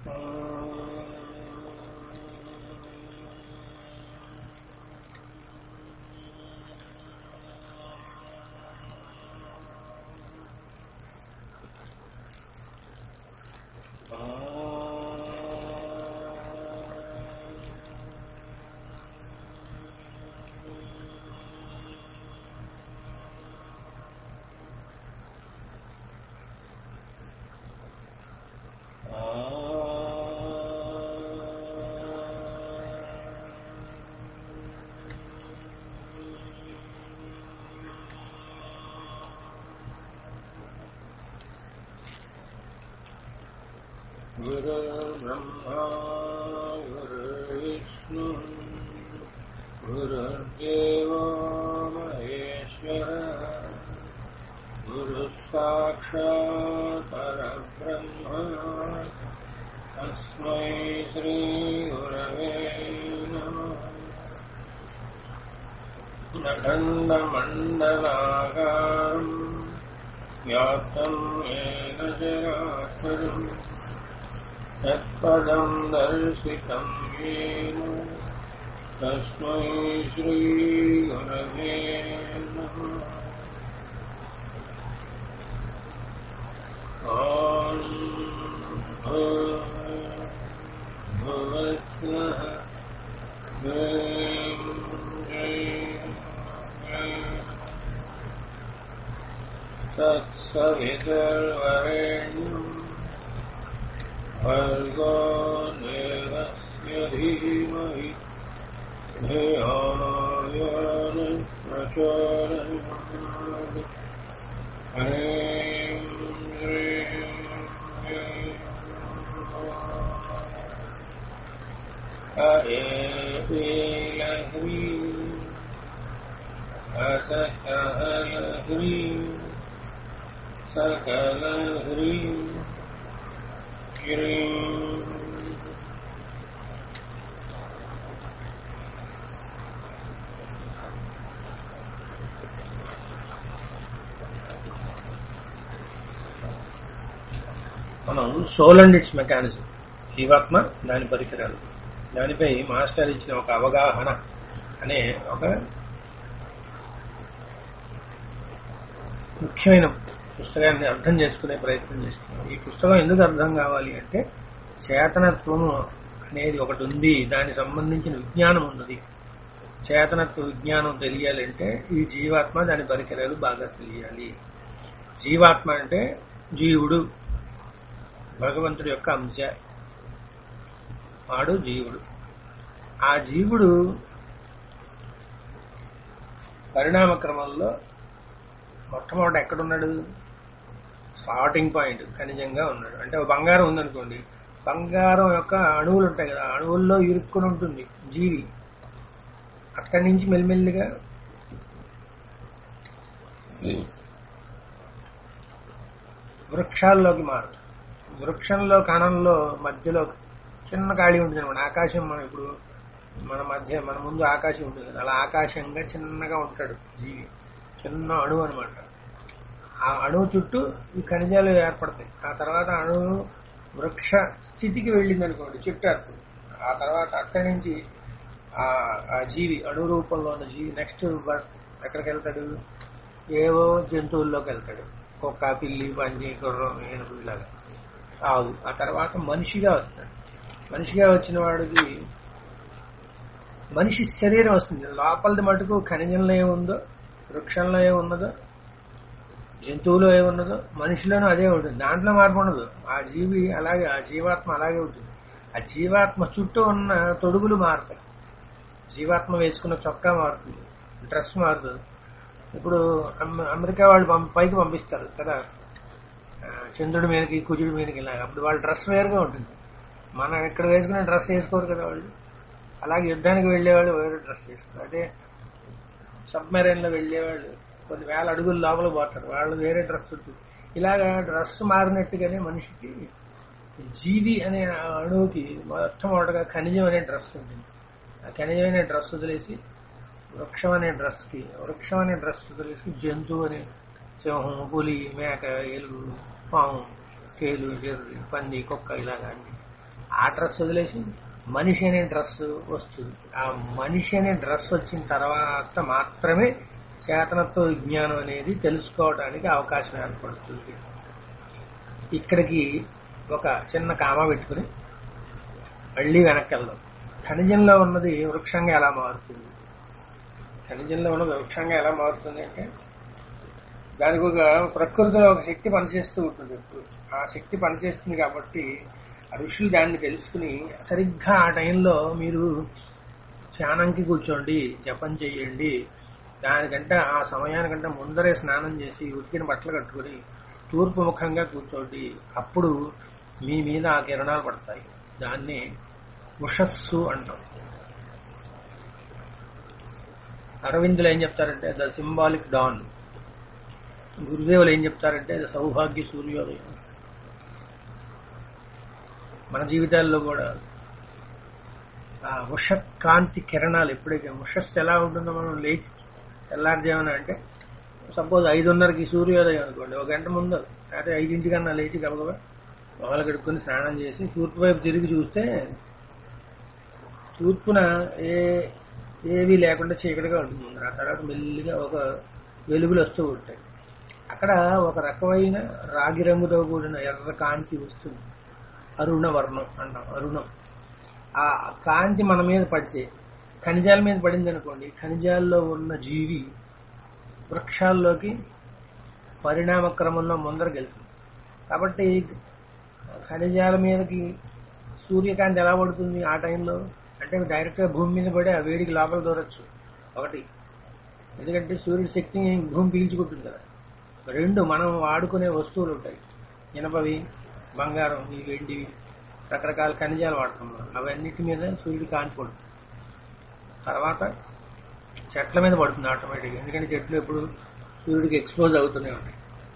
गुरुर्ब्रह्मा गुरुर्विष्णु गुरुर्देवो महेश्वर गुरुः साक्षात् परब्रह्म तस्मै श्रीगुरवे नमः नखण्डमण्डलाकारम् व्याप्तम् येन चराचरम् तत्पदम् दर्शितम् येन तस्मै श्रीगुरवे नमः ॐ भुवस्वः ह्रीं ह्रीं ह्रीं तत्सवितुर्वरेण्यम् भर्गो देवस्य धीमहि धियो यो न प्रचोदयात् ह्रीं ह्रीं ह्रीं हरेलह्रीं हसहलह्रीं सकलह्रीं ह्रीं మనం సోల్ అండ్ ఇట్స్ మెకానిజం జీవాత్మ దాని పరికరాలు దానిపై మాస్టర్ ఇచ్చిన ఒక అవగాహన అనే ఒక ముఖ్యమైన పుస్తకాన్ని అర్థం చేసుకునే ప్రయత్నం చేస్తున్నాం ఈ పుస్తకం ఎందుకు అర్థం కావాలి అంటే చేతనత్వము అనేది ఒకటి ఉంది దానికి సంబంధించిన విజ్ఞానం ఉన్నది చేతనత్వ విజ్ఞానం తెలియాలంటే ఈ జీవాత్మ దాని పరికరాలు బాగా తెలియాలి జీవాత్మ అంటే జీవుడు భగవంతుడి యొక్క అంశ వాడు జీవుడు ఆ జీవుడు పరిణామ క్రమంలో మొట్టమొదట ఎక్కడున్నాడు స్టార్టింగ్ పాయింట్ ఖనిజంగా ఉన్నాడు అంటే ఒక బంగారం ఉందనుకోండి బంగారం యొక్క అణువులు ఉంటాయి కదా అణువుల్లో ఇరుక్కుని ఉంటుంది జీవి అక్కడి నుంచి మెల్లిమెల్లిగా వృక్షాల్లోకి మారుతుంది వృక్షంలో కణంలో మధ్యలో చిన్న ఖాళీ ఉంటుంది అనమాట ఆకాశం మనం ఇప్పుడు మన మధ్య మన ముందు ఆకాశం ఉంటుంది కదా అలా ఆకాశంగా చిన్నగా ఉంటాడు జీవి చిన్న అణువు అనమాట ఆ అణువు చుట్టూ ఈ ఖనిజాలు ఏర్పడతాయి ఆ తర్వాత అణువు వృక్ష స్థితికి వెళ్ళింది అనుకోండి చెట్టు ఏర్పడుతుంది ఆ తర్వాత అక్కడి నుంచి ఆ ఆ జీవి అణు రూపంలో ఉన్న జీవి నెక్స్ట్ ఎక్కడికి వెళ్తాడు ఏవో జంతువుల్లోకి వెళ్తాడు కుక్క పిల్లి పంది గుర్రం ఏనుగు ఇలాగా ఆవు ఆ తర్వాత మనిషిగా వస్తాడు మనిషిగా వచ్చిన వాడికి మనిషి శరీరం వస్తుంది లోపలిది మటుకు ఖనిజంలో ఏముందో వృక్షంలో ఏమున్నదో జంతువులో ఏమున్నదో మనిషిలోనూ అదే ఉంటుంది దాంట్లో మార్పు ఉండదు ఆ జీవి అలాగే ఆ జీవాత్మ అలాగే ఉంటుంది ఆ జీవాత్మ చుట్టూ ఉన్న తొడుగులు మారుతాయి జీవాత్మ వేసుకున్న చొక్కా మారుతుంది డ్రెస్ మారుతుంది ఇప్పుడు అమె- అమెరికా వాళ్ళు పంప- పైకి పంపిస్తారు కదా ఆ, చంద్రుడి మీదకి కుజుడి మీదకి ఇలాగ అప్పుడు వాళ్ళ డ్రెస్ వేరుగా ఉంటుంది మనం ఇక్కడ వేసుకునే డ్రెస్ వేసుకోరు కదా వాళ్ళు అలాగే యుద్ధానికి వెళ్ళేవాళ్ళు వేరే డ్రెస్ వేసుకోరు అదే సబ్మెరైన్ లో వెళ్ళేవాళ్ళు కొన్ని వేల అడుగుల లోపల పోతారు వాళ్ళు వేరే డ్రెస్ ఉంటుంది ఇలాగా డ్రెస్ మారినట్టుగానే మనిషికి జీవి అనే అణువుకి మొట్టమొదటిగా ఖనిజం అనే డ్రెస్ ఉంటుంది ఆ ఖనిజం అనే డ్రెస్ వదిలేసి వృక్షం అనే డ్రెస్ కి వృక్షం అనే డ్రెస్ వదిలేసి జంతువు అనే సింహం పులి మేక ఎలుగు పాము తేలు జెర్రి పంది కుక్క ఇలాగా అన్ని ఆ డ్రెస్ వదిలేసి మనిషి అనే డ్రెస్ వస్తుంది ఆ మనిషి అనే డ్రెస్ వచ్చిన తర్వాత మాత్రమే చేతనత్వ విజ్ఞానం అనేది తెలుసుకోవడానికి అవకాశం ఏర్పడుతుంది ఇక్కడికి ఒక చిన్న కామ పెట్టుకుని మళ్ళీ వెనక్కి వెళ్దాం ఖనిజంలో ఉన్నది వృక్షంగా ఎలా మారుతుంది ఖనిజంలో ఉన్నది వృక్షంగా ఎలా మారుతుంది అంటే దానికి ఒక ప్రకృతిలో ఒక శక్తి పనిచేస్తూ ఉంటుంది ఎప్పుడు ఆ శక్తి పనిచేస్తుంది కాబట్టి ఆ ఋషులు దాన్ని తెలుసుకుని సరిగ్గా ఆ టైంలో మీరు ధ్యానంకి కూర్చోండి జపం చేయండి దానికంటే ఆ సమయానికంటే ముందరే స్నానం చేసి ఉతికిన బట్టలు కట్టుకుని తూర్పు ముఖంగా కూర్చోండి అప్పుడు మీ మీద ఆ కిరణాలు పడతాయి దాన్ని ఉషస్సు అంటాం అరవిందులు ఏం చెప్తారంటే ద సింబాలిక్ డాన్ గురుదేవులు ఏం చెప్తారంటే ద సౌభాగ్య సూర్యోదయం మన జీవితాల్లో కూడా ఆ ఉష కాంతి కిరణాలు ఎప్పుడైతే ఉషస్ ఎలా ఉంటుందో మనం లేచి తెల్లారుజామున అంటే సపోజ్ ఐదున్నరకి సూర్యోదయం అనుకోండి ఒక గంట ముందు అయితే ఐదింటికన్నా లేచి గబగబా మొహలు కడుక్కొని స్నానం చేసి తూర్పు వైపు తిరిగి చూస్తే తూర్పున ఏ ఏవి లేకుండా చీకటిగా ఉంటుంది ముందర ఆ తర్వాత మెల్లిగా ఒక వెలుగులు వస్తూ ఉంటాయి అక్కడ ఒక రకమైన రాగి రంగుతో కూడిన ఎర్ర కాంతి వస్తుంది అరుణ వర్ణం అంటాం అరుణం ఆ కాంతి మన మీద పడితే ఖనిజాల మీద పడింది అనుకోండి ఖనిజాల్లో ఉన్న జీవి వృక్షాల్లోకి పరిణామ క్రమంలో ముందరకెళ్తుంది కాబట్టి ఖనిజాల మీదకి సూర్యకాంతి ఎలా పడుతుంది ఆ టైంలో అంటే డైరెక్ట్గా భూమి మీద పడి ఆ వేడికి లోపల దూరచ్చు ఒకటి ఎందుకంటే సూర్యుడి శక్తిని భూమి పీల్చుకుంటుంది కదా రెండు మనం వాడుకునే వస్తువులు ఉంటాయి ఇనపవి బంగారం ఈ వెండివి రకరకాల ఖనిజాలు వాడతాం మనం అవన్నిటి మీద సూర్యుడి కాంతి పడుతుంది తర్వాత చెట్ల మీద పడుతుంది ఆటోమేటిక్గా ఎందుకంటే చెట్లు ఎప్పుడు సూర్యుడికి ఎక్స్పోజ్ అవుతూనే ఉంటాయి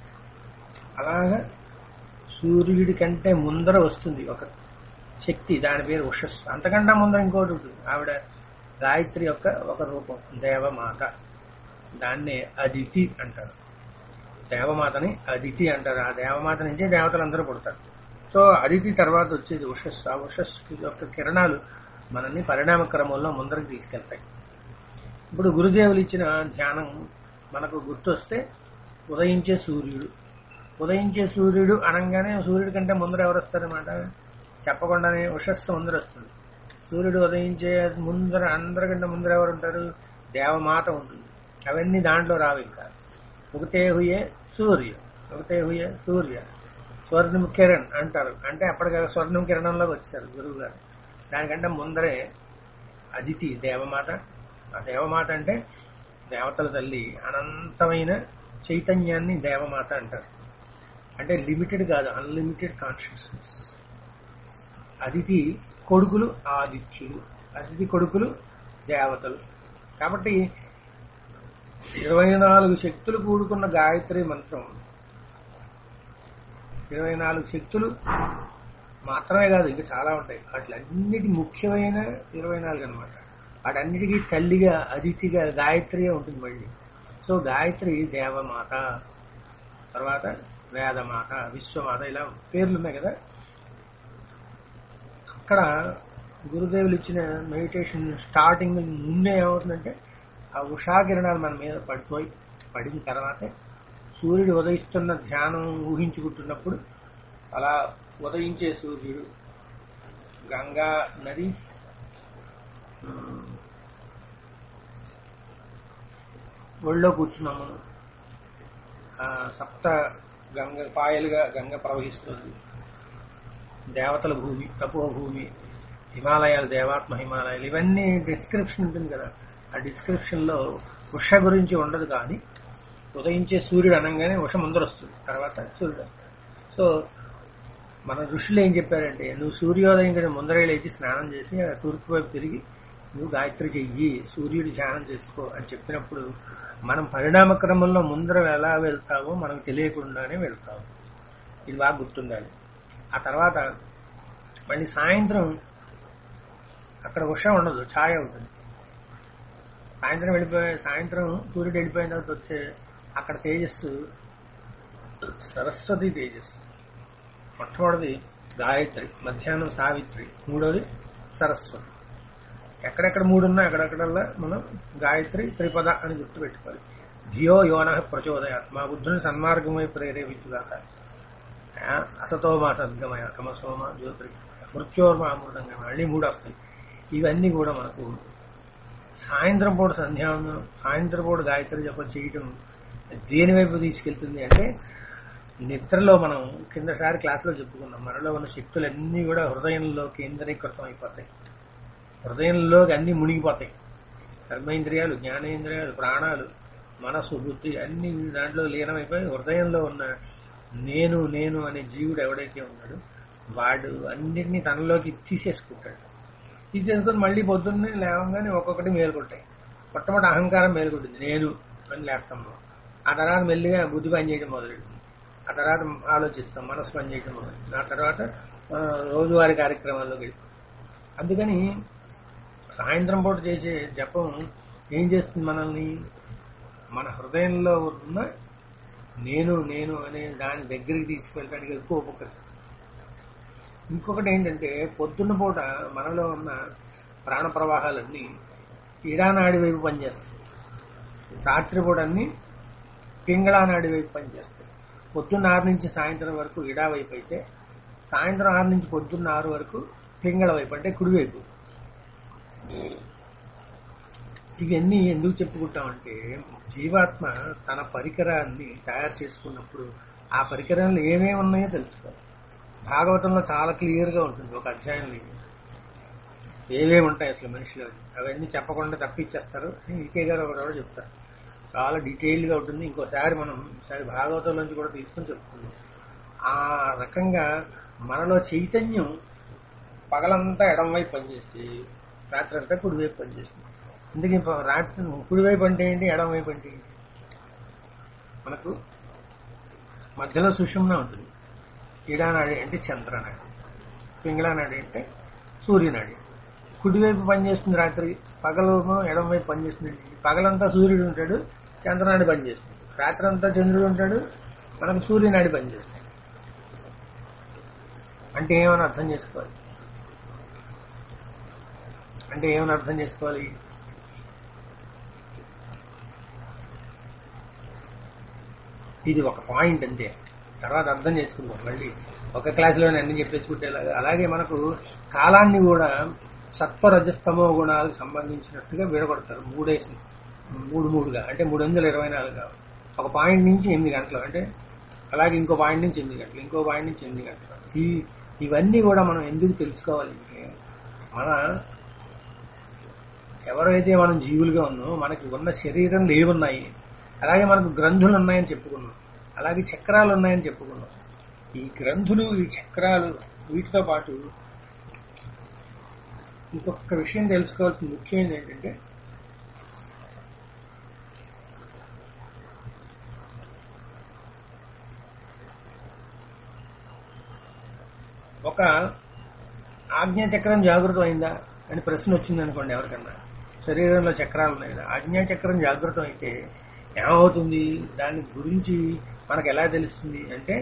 అలాగా సూర్యుడి కంటే ముందర వస్తుంది ఒక శక్తి దాని పేరు ఉషస్ అంతకంటే ముందర ఇంకోటి ఉంటుంది ఆవిడ గాయత్రి యొక్క ఒక రూపం దేవమాత దాన్నే అదితి అంటారు దేవమాతని అదితి అంటారు ఆ దేవమాత నుంచే దేవతలు అందరూ పుడతారు సో అదితి తర్వాత వచ్చేది ఉషస్ ఆ ఉషస్ యొక్క కిరణాలు మనల్ని పరిణామ క్రమంలో ముందరకు తీసుకెళ్తాయి ఇప్పుడు గురుదేవులు ఇచ్చిన ధ్యానం మనకు గుర్తొస్తే ఉదయించే సూర్యుడు ఉదయించే సూర్యుడు అనగానే సూర్యుడి కంటే ముందర ఎవరు వస్తారన్నమాట చెప్పకుండానే ఉషస్సు ముందర వస్తుంది సూర్యుడు ఉదయించే ముందర అందరికంటే ముందర ఎవరు ఉంటారు దేవమాత ఉంటుంది అవన్నీ దాంట్లో రావు ఇంకా ఒకటే హుయే సూర్య ఒకటే హుయే సూర్య స్వర్ణం కిరణ్ అంటారు అంటే అప్పటికి స్వర్ణం కిరణంలోకి వచ్చారు గురువు గారు దానికంటే ముందరే అదితి దేవమాత ఆ దేవమాత అంటే దేవతల తల్లి అనంతమైన చైతన్యాన్ని దేవమాత అంటారు అంటే లిమిటెడ్ కాదు అన్లిమిటెడ్ కాన్షియస్నెస్ అదితి కొడుకులు ఆదిత్యులు అతిథి కొడుకులు దేవతలు కాబట్టి ఇరవై నాలుగు శక్తులు కూడుకున్న గాయత్రి మంత్రం ఇరవై నాలుగు శక్తులు మాత్రమే కాదు ఇంకా చాలా ఉంటాయి వాటిలన్నిటి ముఖ్యమైన ఇరవై నాలుగు అనమాట వాటన్నిటికీ తల్లిగా అదితిగా గాయత్రియే ఉంటుంది మళ్ళీ సో గాయత్రి దేవమాత తర్వాత వేదమాత విశ్వమాత ఇలా పేర్లు ఉన్నాయి కదా అక్కడ గురుదేవులు ఇచ్చిన మెడిటేషన్ స్టార్టింగ్ ముందే ఏమవుతుందంటే ఆ ఉషా కిరణాలు మన మీద పడిపోయి పడిన తర్వాతే సూర్యుడు ఉదయిస్తున్న ధ్యానం ఊహించుకుంటున్నప్పుడు అలా ఉదయించే సూర్యుడు గంగా నది ఒళ్ళో కూర్చున్నాము ఆ సప్త గంగ పాయలుగా గంగ ప్రవహిస్తుంది దేవతల భూమి తపో భూమి హిమాలయాలు దేవాత్మ హిమాలయాలు ఇవన్నీ డిస్క్రిప్షన్ ఉంటుంది కదా ఆ డిస్క్రిప్షన్ లో ఉష గురించి ఉండదు కానీ ఉదయించే సూర్యుడు అనగానే ఉష ముందర వస్తుంది తర్వాత సూర్యుడు సో మన ఋషులు ఏం చెప్పారంటే నువ్వు సూర్యోదయం కంటే ముందరే లేచి స్నానం చేసి ఆ తూర్పు వైపు తిరిగి నువ్వు గాయత్రి చెయ్యి సూర్యుడి ధ్యానం చేసుకో అని చెప్పినప్పుడు మనం పరిణామ క్రమంలో ముందర ఎలా వెళ్తామో మనకు తెలియకుండానే వెళ్తాము ఇది బాగా గుర్తుండాలి ఆ తర్వాత మళ్ళీ సాయంత్రం అక్కడ ఉష ఉండదు ఛాయ ఉంటుంది సాయంత్రం వెళ్ళిపోయి సాయంత్రం సూర్యుడు వెళ్ళిపోయిన తర్వాత వచ్చే అక్కడ తేజస్సు సరస్వతి తేజస్సు మొట్టమొదటిది గాయత్రి మధ్యాహ్నం సావిత్రి మూడోది సరస్వతి ఎక్కడెక్కడ మూడు ఉన్నా అక్కడక్కడల్లా మనం గాయత్రి త్రిపద అని గుర్తుపెట్టుకోవాలి ధియో యోన ప్రచోదయాత్ మా బుద్ధుని సన్మార్గమై ప్రేరేపించుగాక ఆ, అసతో మా సద్గమయ కమసోమ జ్యోతి మృత్యోర్మ అమృతంగా మళ్ళీ మూడు వస్తాయి ఇవన్నీ కూడా మనకు సాయంత్రం పూట సంధ్యావందనం సాయంత్రం పూట గాయత్రి జపం చేయటం దేని వైపు తీసుకెళ్తుంది అంటే నిద్రలో మనం కిందసారి క్లాసులో చెప్పుకున్నాం మనలో ఉన్న శక్తులన్నీ కూడా హృదయంలో కేంద్రీకృతం అయిపోతాయి హృదయంలోకి అన్ని మునిగిపోతాయి కర్మేంద్రియాలు జ్ఞానేంద్రియాలు ప్రాణాలు మనసు బుద్ధి అన్ని దాంట్లో లీనమైపోయి హృదయంలో ఉన్న నేను నేను అనే జీవుడు ఎవడైతే ఉన్నాడో వాడు అన్నిటినీ తనలోకి తీసేసుకుంటాడు తీసేసుకొని మళ్ళీ పొద్దున్నే లేవగానే ఒక్కొక్కటి మేలుకుంటాయి మొట్టమొదటి అహంకారం మేలుకుంటుంది నేను అని లేస్తాం మనం. ఆ తర్వాత మెల్లిగా బుద్ధి పని చేయడం మొదలెడుతుంది ఆ తర్వాత ఆలోచిస్తాం మనసు పని చేయడం మొదలెడుతుంది ఆ తర్వాత ఆ, రోజువారీ కార్యక్రమాల్లోకి వెళ్తాం అందుకని సాయంత్రం పూట చేసే జపం ఏం చేస్తుంది మనల్ని మన హృదయంలో ఉన్న నేను నేను అనే దాని దగ్గరికి తీసుకెళ్ళడానికి ఎక్కువ ఉపకరిస్తుంది ఇంకొకటి ఏంటంటే పొద్దున్న పూట మనలో ఉన్న ప్రాణ ప్రవాహాలన్నీ ఇడానాడి వైపు పనిచేస్తాయి రాత్రిపూట అన్ని పింగళానాడి వైపు పనిచేస్తాయి పొద్దున్న ఆరు నుంచి సాయంత్రం వరకు ఇడా వైపు అయితే సాయంత్రం ఆరు నుంచి పొద్దున్న ఆరు వరకు పింగళ వైపు అంటే కుడివైపు ఇవన్నీ ఎందుకు చెప్పుకుంటామంటే జీవాత్మ తన పరికరాన్ని తయారు చేసుకున్నప్పుడు ఆ పరికరాలు ఏమేమి ఉన్నాయో తెలుసుకోవాలి భాగవతంలో చాలా క్లియర్ గా ఉంటుంది ఒక అధ్యాయంలో ఇది. ఏమేమి ఉంటాయి అసలు మనిషిలో అవన్నీ చెప్పకుండా తప్పించేస్తారు అని ఈకే గారు ఒకటి చెప్తారు చాలా డీటెయిల్డ్ గా ఉంటుంది ఇంకోసారి మనం ఈసారి భాగవతం నుంచి కూడా తీసుకొని చెప్పుకుందాం ఆ రకంగా మనలో చైతన్యం పగలంతా ఎడం వైపు పనిచేస్తే రాత్రి అంతా కుడివైపు పనిచేస్తుంది అందుకే ఇప్పుడు రాత్రి కుడివైపు అంటే ఏంటి ఎడం వైపు అంటే ఏంటి మనకు మధ్యలో సుషుమ్న ఉంటుంది ఇడానాడి అంటే చంద్రనాడి పింగళానాడి అంటే సూర్యనాడి కుడివైపు పనిచేస్తుంది రాత్రి పగలేమో ఎడం వైపు పనిచేస్తుంది పగలంతా సూర్యుడు ఉంటాడు చంద్రనాడి పనిచేస్తుంది రాత్రి అంతా చంద్రుడు ఉంటాడు మనకు సూర్యనాడి పనిచేస్తుంది అంటే ఏమని అర్థం చేసుకోవాలి అంటే ఏమని అర్థం చేసుకోవాలి ఇది ఒక పాయింట్ అంతే తర్వాత అర్థం చేసుకుందాం మళ్ళీ ఒక క్లాసులోనే అన్ని చెప్పేసుకుంటేలాగా అలాగే మనకు కాలాన్ని కూడా సత్వ రజస్తమో గుణాలకు సంబంధించినట్టుగా విడగొడతారు మూడేసి మూడు మూడుగా అంటే మూడు వందల ఇరవై నాలుగుగా ఒక పాయింట్ నుంచి ఎనిమిది గంటలు అంటే అలాగే ఇంకో పాయింట్ నుంచి ఎనిమిది గంటలు ఇంకో పాయింట్ నుంచి ఎనిమిది గంటలు ఈ ఇవన్నీ కూడా మనం ఎందుకు తెలుసుకోవాలి అంటే మన ఎవరైతే మనం జీవులుగా ఉన్నామో మనకి ఉన్న శరీరంలో ఏమున్నాయి అలాగే మనకు గ్రంథులు ఉన్నాయని చెప్పుకున్నాం అలాగే చక్రాలు ఉన్నాయని చెప్పుకున్నాం ఈ గ్రంథులు ఈ చక్రాలు వీటితో పాటు ఇంకొక విషయం తెలుసుకోవాల్సిన ముఖ్యమైనది ఏంటంటే ఒక ఆజ్ఞా చక్రం జాగృతం అయిందా అని ప్రశ్న వచ్చింది అనుకోండి ఎవరికన్నా శరీరంలో చక్రాలు ఉన్నాయి కదా ఆజ్ఞా చక్రం జాగృతం అయితే ఏమవుతుంది దాని గురించి మనకు ఎలా తెలుస్తుంది అంటే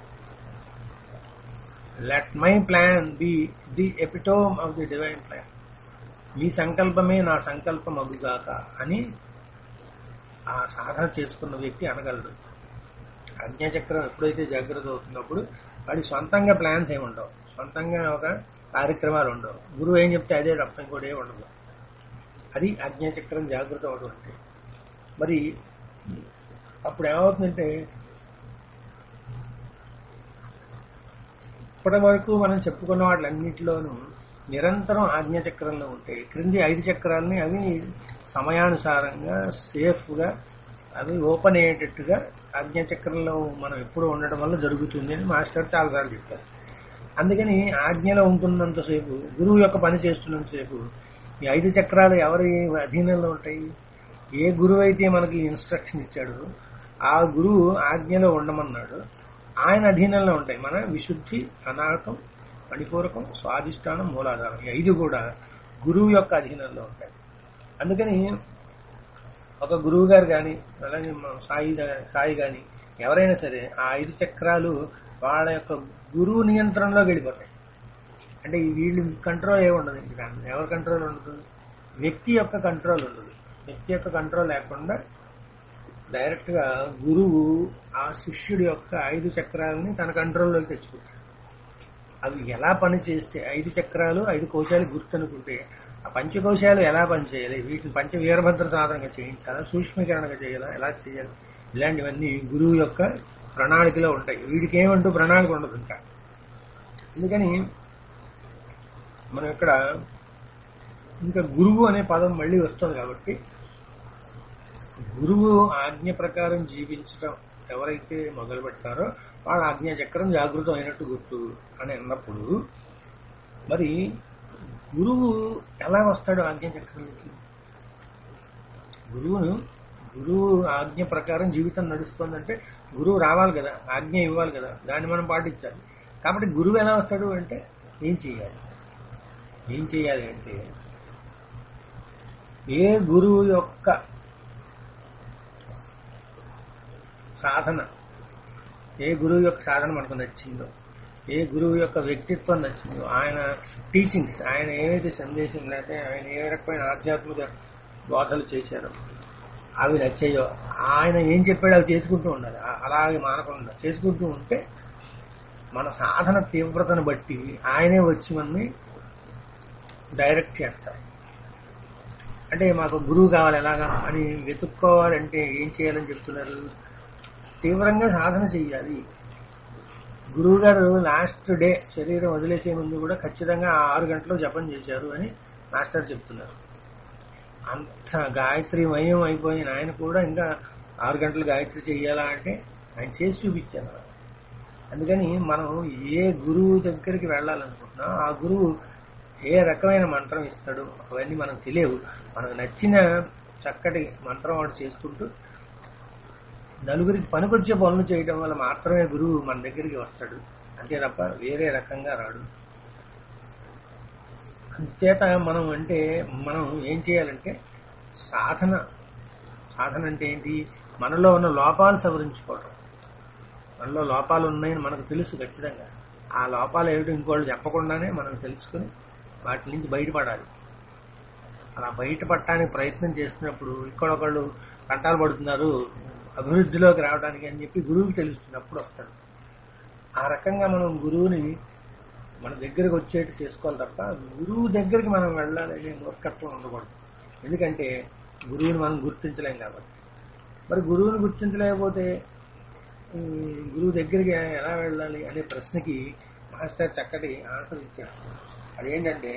let my plan be the epitome of the divine plan మీ సంకల్పమే నా సంకల్పం అగుగాక అని ఆ సాధన చేసుకున్న వ్యక్తి అనగలడు ఆజ్ఞాచక్రం ఎప్పుడైతే జాగ్రత్త అవుతున్నప్పుడు వాడి సొంతంగా ప్లాన్స్ ఏమి ఉండవు సొంతంగా ఒక కార్యక్రమాలు ఉండవు గురువు ఏం చెప్తే అదే తప్ప ఇంకోటి ఏమి ఉండదు అది ఆజ్ఞాచక్రం జాగ్రత్త అవడం అంటే మరి అప్పుడు ఏమవుతుందంటే ఇప్పటి వరకు మనం చెప్పుకున్న వాటిలన్నింటిలోనూ నిరంతరం ఆజ్ఞాచక్రంలో ఉంటాయి క్రింది ఐదు చక్రాలని అవి సమయానుసారంగా సేఫ్గా అవి ఓపెన్ అయ్యేటట్టుగా ఆజ్ఞాచక్రంలో మనం ఎప్పుడు ఉండడం వల్ల జరుగుతుంది అని మాస్టర్ చాలాసార్లు చెప్పారు అందుకని ఆజ్ఞలో ఉంటున్నంతసేపు గురువు యొక్క పని చేస్తున్నంతసేపు ఈ ఐదు చక్రాలు ఎవరి అధీనంలో ఉంటాయి ఏ గురువు అయితే మనకి ఇన్స్ట్రక్షన్ ఇచ్చాడో ఆ గురువు ఆజ్ఞలో ఉండమన్నాడు ఆయన అధీనంలో ఉంటాయి మన విశుద్ధి అనాహతం మణిపూరకం స్వాధిష్టానం మూలాధారం ఈ ఐదు కూడా గురువు యొక్క అధీనంలో ఉంటాయి అందుకని ఒక గురువు గారు కానీ అలాగే మన సాయి దా- సాయి కానీ ఎవరైనా సరే ఆ ఐదు చక్రాలు వాళ్ళ యొక్క గురువు నియంత్రణలోకి వెళ్ళిపోతాయి అంటే ఈ వీళ్ళు కంట్రోల్ ఏ ఉండదు ఇంకా ఎవరి కంట్రోల్ ఉండదు వ్యక్తి యొక్క కంట్రోల్ ఉండదు వ్యక్తి యొక్క కంట్రోల్ లేకుండా డైరెక్ట్ గా గురువు ఆ శిష్యుడి యొక్క ఐదు చక్రాలని తన కంట్రోల్లోకి తెచ్చుకుంటాడు అవి ఎలా పని చేస్తే ఐదు చక్రాలు ఐదు కోశాలు గుర్తనుకుంటే ఆ పంచకోశాలు ఎలా పనిచేయాలి వీటిని పంచ వీరభద్ర సాధనగా చేయించాలా సూక్ష్మీకరణగా చేయాలా ఎలా చేయాలి ఇలాంటివన్నీ గురువు యొక్క ప్రణాళికలో ఉంటాయి వీడికి ఏమంటూ ప్రణాళిక ఉండదు ఇంకా అందుకని మనం ఇక్కడ ఇంకా గురువు అనే పదం మళ్ళీ వస్తుంది కాబట్టి గురువు ఆజ్ఞ ప్రకారం జీవించడం ఎవరైతే మొదలు పెడతారో వాళ్ళ ఆజ్ఞా చక్రం జాగృతం అయినట్టు గుర్తు అని అన్నప్పుడు మరి గురువు ఎలా వస్తాడు ఆజ్ఞా చక్రంలోకి గురువును గురువు ఆజ్ఞ ప్రకారం జీవితం నడుస్తుందంటే గురువు రావాలి కదా ఆజ్ఞ ఇవ్వాలి కదా దాన్ని మనం పాటించాలి కాబట్టి గురువు ఎలా వస్తాడు అంటే ఏం చేయాలి ఏం చేయాలి అంటే ఏ గురువు యొక్క సాధన ఏ గురువు యొక్క సాధన మనకు నచ్చిందో ఏ గురువు యొక్క వ్యక్తిత్వం నచ్చిందో ఆయన టీచింగ్స్ ఆయన ఏవైతే సందేశం లేకపోతే ఆయన ఏ రకమైన ఆధ్యాత్మిక బోధలు చేశారో అవి నచ్చాయో ఆయన ఏం చెప్పాడో అవి చేసుకుంటూ ఉండాలి ఆ- అలాగే మానకుండా చేసుకుంటూ ఉంటే మన సాధన తీవ్రతను బట్టి ఆయనే వచ్చి మనని డైరెక్ట్ చేస్తారు అంటే మాకు గురువు కావాలి ఎలాగా అని వెతుక్కోవాలంటే ఏం చేయాలని చెప్తున్నారు తీవ్రంగా సాధన చెయ్యాలి గురువు గారు లాస్ట్ డే శరీరం వదిలేసే ముందు కూడా ఖచ్చితంగా ఆ ఆరు గంటలు జపం చేశారు అని మాస్టర్ చెప్తున్నారు అంత గాయత్రి మయం అయిపోయిన ఆయన కూడా ఇంకా ఆరు గంటలు గాయత్రి చెయ్యాలా అంటే ఆయన చేసి చూపించారు అందుకని మనం ఏ గురువు దగ్గరికి వెళ్ళాలనుకుంటున్నా ఆ గురువు ఏ రకమైన మంత్రం ఇస్తాడు అవన్నీ మనకు తెలియవు మనకు నచ్చిన చక్కటి మంత్రం వాడు చేసుకుంటూ నలుగురికి పనికొచ్చే పనులు చేయడం వల్ల మాత్రమే గురువు మన దగ్గరికి వస్తాడు అంతే తప్ప వేరే రకంగా రాడు అంతేత మనం అంటే మనం ఏం చేయాలంటే సాధన సాధన అంటే ఏంటి మనలో ఉన్న లోపాలు సవరించుకోవడం మనలో లోపాలు ఉన్నాయని మనకు తెలుసు ఖచ్చితంగా ఆ లోపాలు ఏమిటో ఇంకోళ్ళు చెప్పకుండానే మనం తెలుసుకుని వాటి నుంచి బయటపడాలి అలా బయటపడటానికి ప్రయత్నం చేస్తున్నప్పుడు ఇక్కడొకళ్ళు కంటాలు పడుతున్నారు అభివృద్ధిలోకి రావడానికి అని చెప్పి గురువుకి తెలుస్తున్నప్పుడు వస్తాడు ఆ రకంగా మనం గురువుని మన దగ్గరికి వచ్చేట్టు చేసుకోవాలి తప్ప గురువు దగ్గరికి మనం వెళ్ళాలనే మూర్ఖత్వం ఉండకూడదు ఎందుకంటే గురువుని మనం గుర్తించలేం కాబట్టి మరి గురువుని గుర్తించలేకపోతే ఈ గురువు దగ్గరికి ఎలా వెళ్ళాలి అనే ప్రశ్నకి మాస్టర్ చక్కటి ఆన్సర్ ఇచ్చారు అదేంటంటే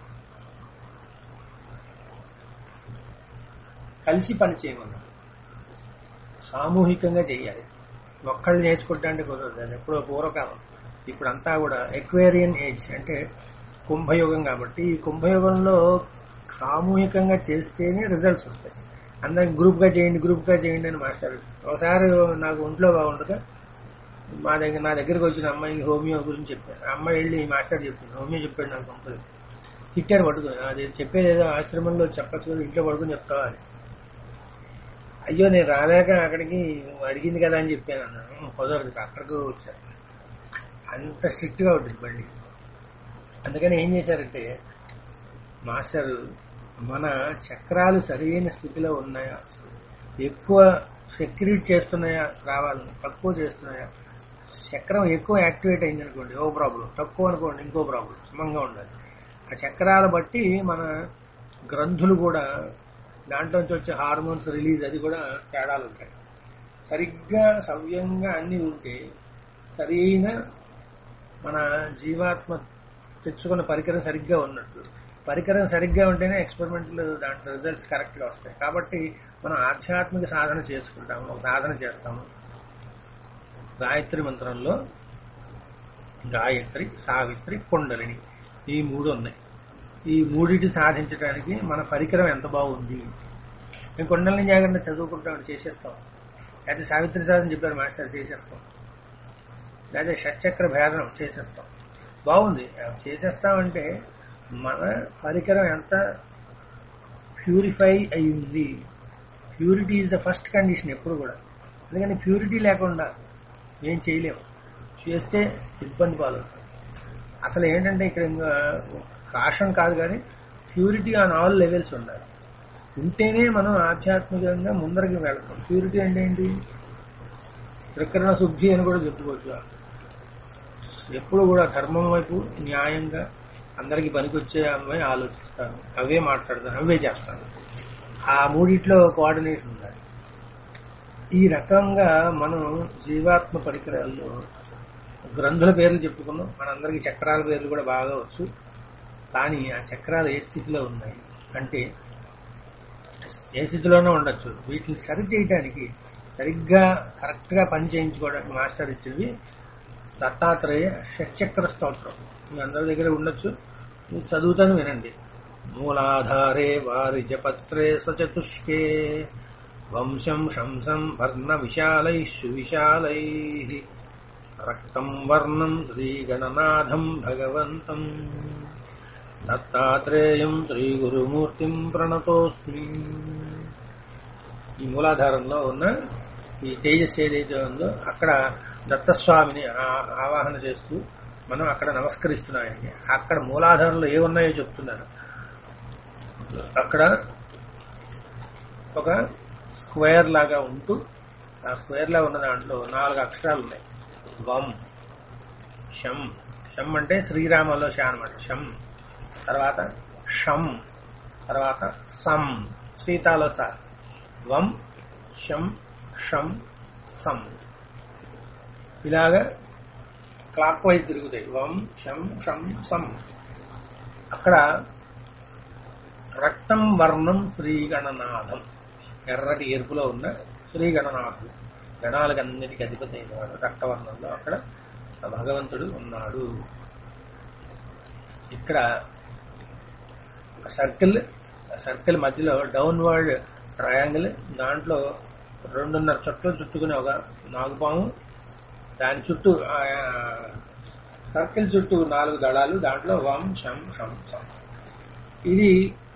కలిసి పని చేయమన్నారు సామూహికంగా చేయాలి ఒక్కళ్ళు చేసుకుంటే కుదరదు అది ఎప్పుడో పూర్వకాలం ఇప్పుడంతా కూడా ఎక్వేరియన్ ఏజ్ అంటే కుంభయుగం కాబట్టి ఈ కుంభయుగంలో సామూహికంగా చేస్తేనే రిజల్ట్స్ వస్తాయి అందరికి గ్రూప్ గా చేయండి గ్రూప్ గా చేయండి అని మాస్టర్ ఒకసారి నాకు ఒంట్లో బాగుండగా మా దగ్గర నా దగ్గరికి వచ్చిన అమ్మాయికి హోమియో గురించి చెప్పాను ఆ అమ్మాయి వెళ్ళి మాస్టర్ చెప్పింది హోమియో చెప్పాడు నాకు పంపలేదు తిట్టారు పట్టుకుని అది చెప్పేది ఏదో ఆశ్రమంలో చెప్పచ్చు కదా, ఇంట్లో పడుకుని చెప్తావా అని అయ్యో నేను రాలేక అక్కడికి నువ్వు అడిగింది కదా అని చెప్పాను అన్నాను కుదరదు అక్కడికి వచ్చాను అంత స్ట్రిక్ట్ గా ఉంటుంది బండి అందుకని ఏం చేశారంటే మాస్టర్ మన చక్రాలు సరైన స్థితిలో ఉన్నాయా ఎక్కువ సెక్యూరిట్ చేస్తున్నాయా రావాలి తక్కువ చేస్తున్నాయా చక్రం ఎక్కువ యాక్టివేట్ అయింది అనుకోండి ఓ ప్రాబ్లం తక్కువ అనుకోండి ఇంకో ప్రాబ్లం సమంగా ఉండాలి ఆ చక్రాల బట్టి మన గ్రంథులు కూడా దాంట్లోంచి వచ్చే హార్మోన్స్ రిలీజ్ అది కూడా తేడాలు ఉంటాయి సరిగ్గా సవ్యంగా అన్ని ఉంటే సరైన మన జీవాత్మ తెచ్చుకున్న పరికరం సరిగ్గా ఉన్నట్టు పరికరం సరిగ్గా ఉంటేనే ఎక్స్పెరిమెంట్లు దాంట్లో రిజల్ట్స్ కరెక్ట్ గా వస్తాయి కాబట్టి మనం ఆధ్యాత్మిక సాధన చేసుకుంటాము ఒక సాధన చేస్తాము గాయత్రి మంత్రంలో గాయత్రి సావిత్రి కుండలిని ఈ మూడు ఉన్నాయి ఈ మూడిటి సాధించడానికి మన పరికరం ఎంత బాగుంది మేము కుండలిని జాగ్రత్త చదువుకుంటాం చేసేస్తాం అయితే సావిత్రి సాధన చెప్పారు మాస్టర్ చేసేస్తాం లేదా షట్చక్ర భేదనం చేసేస్తాం బాగుంది చేసేస్తామంటే మన పరికరం ఎంత ప్యూరిఫై అయ్యింది purity is the first condition ఎప్పుడు కూడా అందుకని ప్యూరిటీ లేకుండా ఏం చేయలేము చేస్తే ఇబ్బంది పాలవుతాం అసలు ఏంటంటే ఇక్కడ ఇంకా కాషన్ కాదు కానీ ప్యూరిటీ ఆన్ ఆల్ లెవెల్స్ ఉండాలి ఉంటేనే మనం ఆధ్యాత్మికంగా ముందరికి వెళ్తాం ప్యూరిటీ అంటే ఏంటి త్రికరణ శుద్ధి అని కూడా చెప్పుకోవచ్చు ఎప్పుడు కూడా ధర్మం వైపు న్యాయంగా అందరికి పనికొచ్చే అమ్మాయి ఆలోచిస్తాను అవే మాట్లాడతాను అవే చేస్తాను ఆ మూడిట్లో కోఆర్డినేషన్ ఉండాలి ఈ రకంగా మనం జీవాత్మ పరికరాల్లో గ్రంథుల పేర్లు చెప్పుకున్నాం మనందరికీ చక్రాల పేర్లు కూడా బాగా వచ్చు కానీ ఆ చక్రాలు ఏ స్థితిలో ఉన్నాయి అంటే ఏ స్థితిలోనే ఉండొచ్చు వీటిని సరి చేయడానికి సరిగ్గా కరెక్ట్ గా పని చేయించుకోవడానికి మాస్టర్ ఇచ్చేవి దత్తాత్రేయ షట్చక్ర స్తోత్రం మీ అందరి దగ్గర ఉండొచ్చు మీరు చదువుతాను వినండి మూలాధారే వారిజపత్రే సచతుష్కే వంశం శంసం వర్ణ విశాలై సువిశాలై రక్తం వర్ణం శ్రీగణనాథం భగవంతం దత్తాత్రేయం శ్రీగురుమూర్తిం ప్రణతోస్మి ఈ మూలాధారంలో ఉన్న ఈ తేజస్ ఏదైతే ఉందో అక్కడ దత్తస్వామిని ఆ- ఆవాహన చేస్తూ మనం అక్కడ నమస్కరిస్తున్నాయండి అక్కడ మూలాధారంలో ఏమున్నాయో చెప్తున్నారు అక్కడ ఒక స్క్వేర్ లాగా ఉంటూ ఆ స్క్వేర్ లా ఉన్న దాంట్లో నాలుగు అక్షరాలు ఉన్నాయి వం షం షం అంటే శ్రీరామలో షా అనమాట షం తర్వాత షం తర్వాత సం సీతాలో సా వం షం షం సం ఇలాగా క్లాక్ వైజ్ తిరుగుతాయి వం షం షం సం అక్కడ రక్తం వర్ణం శ్రీగణనాథం ఎర్రటి ఎరుపులో ఉన్న శ్రీగణనాథుడు గణాలకు అన్నిటికీ అధిపతి అయినవాడు రక్తవర్ణంలో అక్కడ ఆ భగవంతుడు ఉన్నాడు ఇక్కడ ఒక సర్కిల్ సర్కిల్ మధ్యలో డౌన్వర్డ్ ట్రయాంగిల్ దాంట్లో రెండున్నర చుట్టలు చుట్టుకునే ఒక నాగుపాము దాని చుట్టూ ఆ, సర్కిల్ చుట్టూ నాలుగు దళాలు దాంట్లో వం శం షం సం ఇది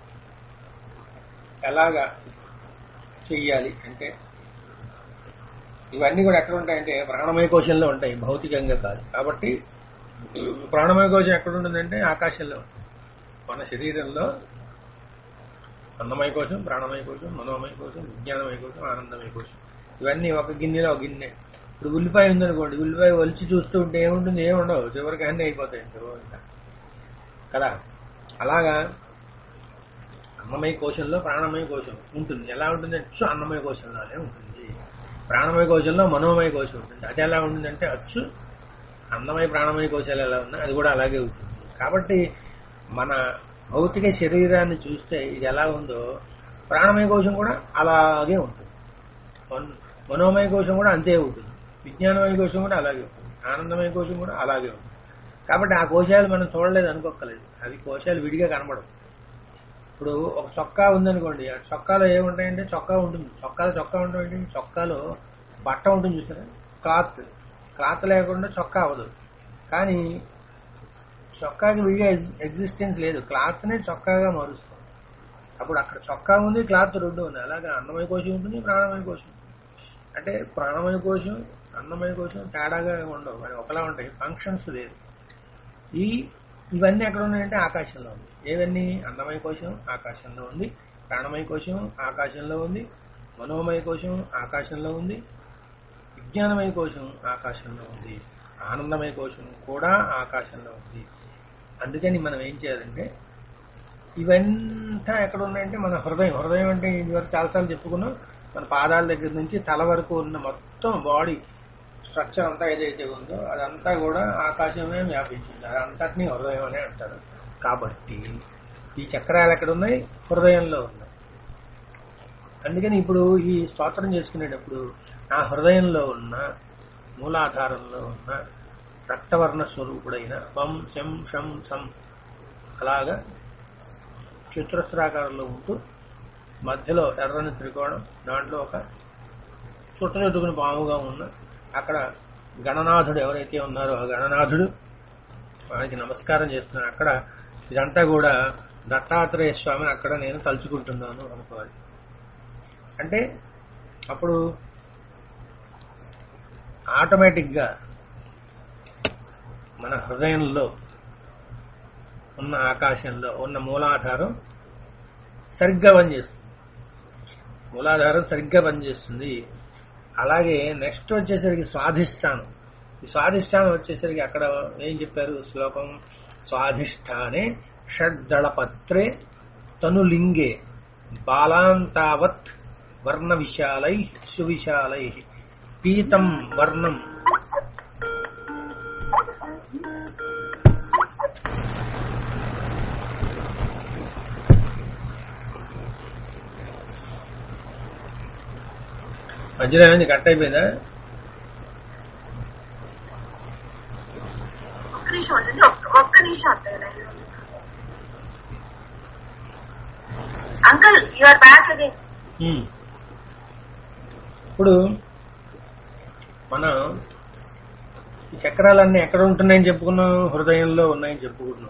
ఎలాగా చెయ్యాలి అంటే ఇవన్నీ కూడా ఎక్కడ ఉంటాయంటే ప్రాణమయ కోశంలో ఉంటాయి భౌతికంగా కాదు కాబట్టి ప్రాణమయ కోశం ఎక్కడ ఉంటుందంటే ఆకాశంలో ఉంటుంది. మన శరీరంలో అన్నమయ కోశం ప్రాణమయ కోశం మనోమయ కోశం విజ్ఞానమయ కోశం ఆనందమయ కోశం ఇవన్నీ ఒక గిన్నెలో ఒక గిన్నె ఇప్పుడు ఉల్లిపాయ ఉందనుకోండి ఉల్లిపాయ ఒలిచి చూస్తూ ఉంటే ఏముంటుంది ఏముండవు చివరికి అన్నీ అయిపోతాయి ఇంకా. కదా అలాగా అన్నమయ కోశంలో ప్రాణమయ కోశం ఉంటుంది ఎలా ఉంటుంది అచ్చు అన్నమయ కోశంలోనే ఉంటుంది ప్రాణమయ కోశంలో మనోమయ కోశం ఉంటుంది అది ఎలా ఉంటుందంటే అచ్చు అన్నమయ ప్రాణమయ కోశాలు ఎలా ఉన్నాయి అది కూడా అలాగే ఉంటుంది కాబట్టి మన భౌతిక శరీరాన్ని చూస్తే ఇది ఎలా ఉందో ప్రాణమయ కోశం కూడా అలాగే ఉంటుంది మన్- మనోమయ కోశం కూడా అంతే ఉంటుంది విజ్ఞానమయ కోశం కూడా అలాగే ఉంటుంది ఆనందమయ కోశం కూడా అలాగే ఉంటుంది కాబట్టి ఆ కోశాలు మనం చూడలేదు అనుకోక్కలేదు అవి కోశాలు విడిగా కనబడవు ఇప్పుడు ఒక చొక్కా ఉందనుకోండి ఆ చొక్కాలో ఏముంటాయంటే చొక్కా ఉంటుంది చొక్కాలో చొక్కా ఉండడం ఏంటి చొక్కాలో బట్ట ఉంటుంది చూసారా క్లాత్ క్లాత్ లేకుండా చొక్కా అవ్వదు కానీ చొక్కాకి విడిగా ఎగ్జిస్టెన్స్ లేదు క్లాత్నే చొక్కాగా మారుస్తాం అప్పుడు అక్కడ చొక్కా ఉంది క్లాత్ రెండు ఉంది అలాగే అన్నమయ కోశం ఉంటుంది ప్రాణమయ కోశం ఉంటుంది. అంటే ప్రాణమయ కోశం అన్నమయ కోశం తేడాగా ఉండవు అవి ఒకలా ఉంటాయి ఫంక్షన్స్ లేదు ఈ ఇవన్నీ ఎక్కడ ఉన్నాయంటే ఆకాశంలో ఉంది ఏవన్నీ అన్నమయ కోశం ఆకాశంలో ఉంది ప్రాణమయ కోశం ఆకాశంలో ఉంది మనోమయ కోశం ఆకాశంలో ఉంది విజ్ఞానమయ కోశం ఆకాశంలో ఉంది ఆనందమయ కోశం కూడా ఆకాశంలో ఉంది అందుకని మనం ఏం చేయాలంటే ఇవంతా ఎక్కడ ఉన్నాయంటే మన హృదయం హృదయం అంటే ఇదివరకు చాలాసార్లు చెప్పుకున్నాం మన పాదాల దగ్గర నుంచి తల వరకు ఉన్న మొత్తం బాడీ స్ట్రక్చర్ అంతా ఏదైతే ఉందో అదంతా కూడా ఆకాశమే వ్యాపించింది అదంతటినీ హృదయం అనే అంటారు కాబట్టి ఈ చక్రాలు ఎక్కడ ఉన్నాయి హృదయంలో ఉన్నాయి అందుకని ఇప్పుడు ఈ స్తోత్రం చేసుకునేటప్పుడు నా హృదయంలో ఉన్న మూలాధారంలో ఉన్న రక్తవర్ణ స్వరూపుడైన వం శం షం సం అలాగా చతురస్రాకారంలో ఉంటూ మధ్యలో ఎర్రని త్రికోణం దాంట్లో ఒక చుట్టచుట్టుకుని పాముగా ఉన్న అక్కడ గణనాథుడు ఎవరైతే ఉన్నారో ఆ గణనాథుడు వారికి నమస్కారం చేస్తున్నాను అక్కడ ఇదంతా కూడా దత్తాత్రేయ స్వామిని అక్కడ నేను తలుచుకుంటున్నాను అనుకోవాలి అంటే అప్పుడు ఆటోమేటిక్గా మన హృదయంలో ఉన్న ఆకాశంలో ఉన్న మూలాధారం సరిగ్గా పనిచేస్తుంది మూలాధారం సరిగ్గా పనిచేస్తుంది అలాగే నెక్స్ట్ వచ్చేసరికి స్వాధిష్టానం ఈ స్వాధిష్టానం వచ్చేసరికి అక్కడ ఏం చెప్పారు శ్లోకం స్వాధిష్టానే షడ్దళపత్రే తనులింగే బాలాంతావత్ వర్ణ విశాలై సువిశాలై పీతం వర్ణం మధ్యలో ఏమైంది కట్ అయిపోయిందా ఒక్క నిమిషం ఉండండి ఒక్క ఒక్క నిమిషం అత్తయ్య లైన్ లో ఉండండి. Uncle you are back again um. ఇప్పుడు మనం ఈ చక్రాలన్నీ ఎక్కడ ఉంటున్నాయని చెప్పుకున్నాం హృదయంలో ఉన్నాయని చెప్పుకున్నాం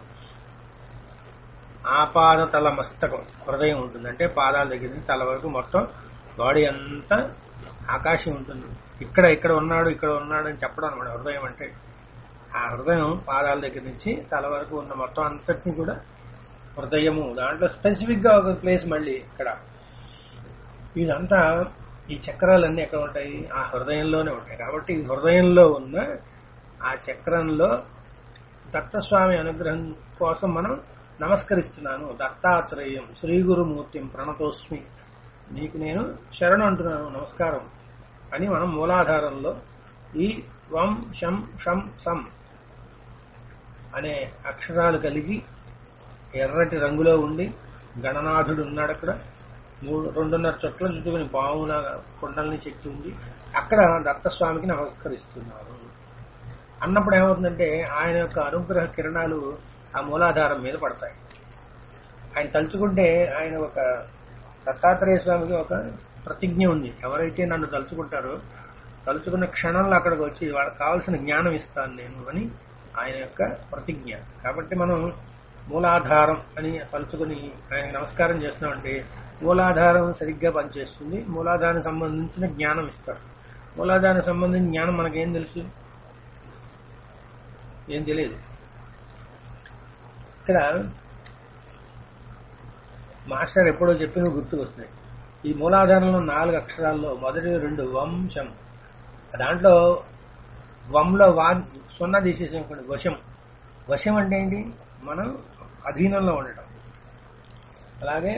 ఆపాద తల మస్తకం హృదయం ఉంటుంది అంటే పాదాల దగ్గర నుంచి తల వరకు మొత్తం బాడీ అంతా ఆకాశం ఉంటుంది ఇక్కడ ఇక్కడ ఉన్నాడు ఇక్కడ ఉన్నాడు అని చెప్పడం అనమాట హృదయం అంటే ఆ హృదయం పాదాల దగ్గర నుంచి తల వరకు ఉన్న మొత్తం అంతటిని కూడా హృదయము దాంట్లో స్పెసిఫిక్ గా ఒక ప్లేస్ మళ్ళీ ఇక్కడ ఇదంతా ఈ చక్రాలన్నీ ఎక్కడ ఉంటాయి ఆ హృదయంలోనే ఉంటాయి కాబట్టి ఈ హృదయంలో ఉన్న ఆ చక్రంలో దత్తస్వామి అనుగ్రహం కోసం మనం నమస్కరిస్తున్నాను దత్తాత్రేయం శ్రీ గురుమూర్తిం ప్రణతోస్మి నీకు నేను శరణు అంటున్నాను నమస్కారం అని మనం మూలాధారంలో ఈ వం శం షం సం అనే అక్షరాలు కలిగి ఎర్రటి రంగులో ఉండి గణనాథుడు ఉన్నాడు అక్కడ మూడు రెండున్నర చుట్ల చుట్టుకుని పావున కొండల్ని చెక్కి ఉంది అక్కడ దత్తస్వామికి నమస్కరిస్తున్నారు అన్నప్పుడు ఏమవుతుందంటే ఆయన యొక్క అనుగ్రహ కిరణాలు ఆ మూలాధారం మీద పడతాయి ఆయన తలుచుకుంటే ఆయన ఒక దత్తాత్రేయ స్వామికి ఒక ప్రతిజ్ఞ ఉంది ఎవరైతే నన్ను తలుచుకుంటారో తలుచుకున్న క్షణంలో అక్కడికి వచ్చి వాళ్ళకి కావాల్సిన జ్ఞానం ఇస్తాను నేను అని ఆయన యొక్క ప్రతిజ్ఞ కాబట్టి మనం మూలాధారం అని తలుచుకుని ఆయన నమస్కారం చేస్తున్నామంటే మూలాధారం సరిగ్గా పనిచేస్తుంది మూలాధారం సంబంధించిన జ్ఞానం ఇస్తాడు మూలాధారం సంబంధించిన జ్ఞానం మనకేం తెలుసు ఏం తెలియదు ఇక్కడ మాస్టర్ ఎప్పుడో చెప్పిన గుర్తుకు వస్తున్నాయి ఈ మూలాధారంలో నాలుగు అక్షరాల్లో మొదటి రెండు వంశం దాంట్లో వంలో వా సున్నా తీసేసాం అనుకోండి వశం వశం అంటే ఏంటి మనం అధీనంలో ఉండటం అలాగే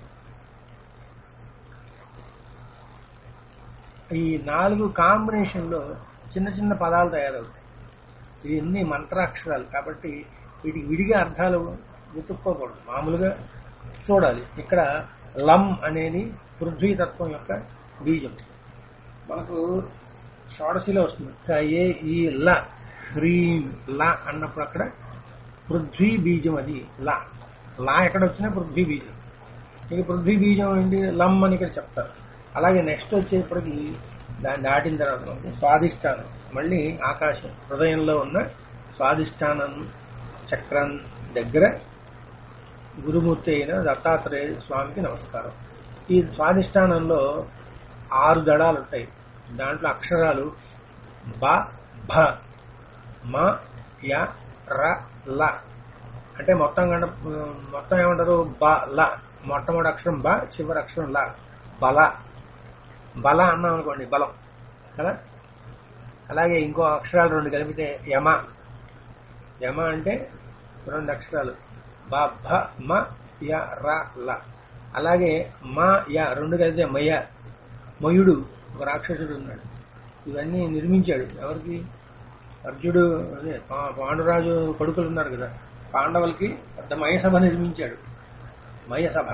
ఈ నాలుగు కాంబినేషన్లో చిన్న చిన్న పదాలు తయారవుతాయి ఇవన్నీ మంత్రాక్షరాలు కాబట్టి వీటికి విడిగా అర్థాలు వెతుక్కోకూడదు మామూలుగా చూడాలి ఇక్కడ లం అనేది పృథ్వీతత్వం యొక్క బీజం మనకు షోడశిలో వస్తుంది క, ఏ ఈ ల హ్రీం ల అన్నప్పుడు అక్కడ పృథ్వీ బీజం అది లా లా ఎక్కడ వచ్చినా పృథ్వీ బీజం ఇక పృథ్వీ బీజం ఏంటి లమ్ అని ఇక్కడ చెప్తారు అలాగే నెక్స్ట్ వచ్చేప్పటికి దాన్ని దాటిన తర్వాత మనకి స్వాధిష్టానం మళ్ళీ ఆకాశం హృదయంలో ఉన్న స్వాధిష్టానం చక్రం దగ్గర గురుమూర్తి అయిన దత్తాత్రేయ స్వామికి నమస్కారం ఈ స్వాధిష్టానంలో ఆరు దళాలు ఉంటాయి దాంట్లో అక్షరాలు బ భ మ య ర ల అంటే మొత్తం గంట మొత్తం ఏమంటారు బ ల మొట్టమొదటి అక్షరం బ చివరి అక్షరం ల బల బల అన్నాం అనుకోండి బలం కదా అలాగే ఇంకో అక్షరాలు రెండు కలిపితే యమ యమ అంటే రెండు అక్షరాలు బ భ మ య ర ల అలాగే మ య రెండు కలిపితే మయ మయుడు ఒక రాక్షసుడు ఉన్నాడు ఇవన్నీ నిర్మించాడు ఎవరికి అర్జుడు అదే పా- పాండురాజు కొడుకులు ఉన్నారు కదా పాండవులకి పెద్ద మయసభ నిర్మించాడు మయసభ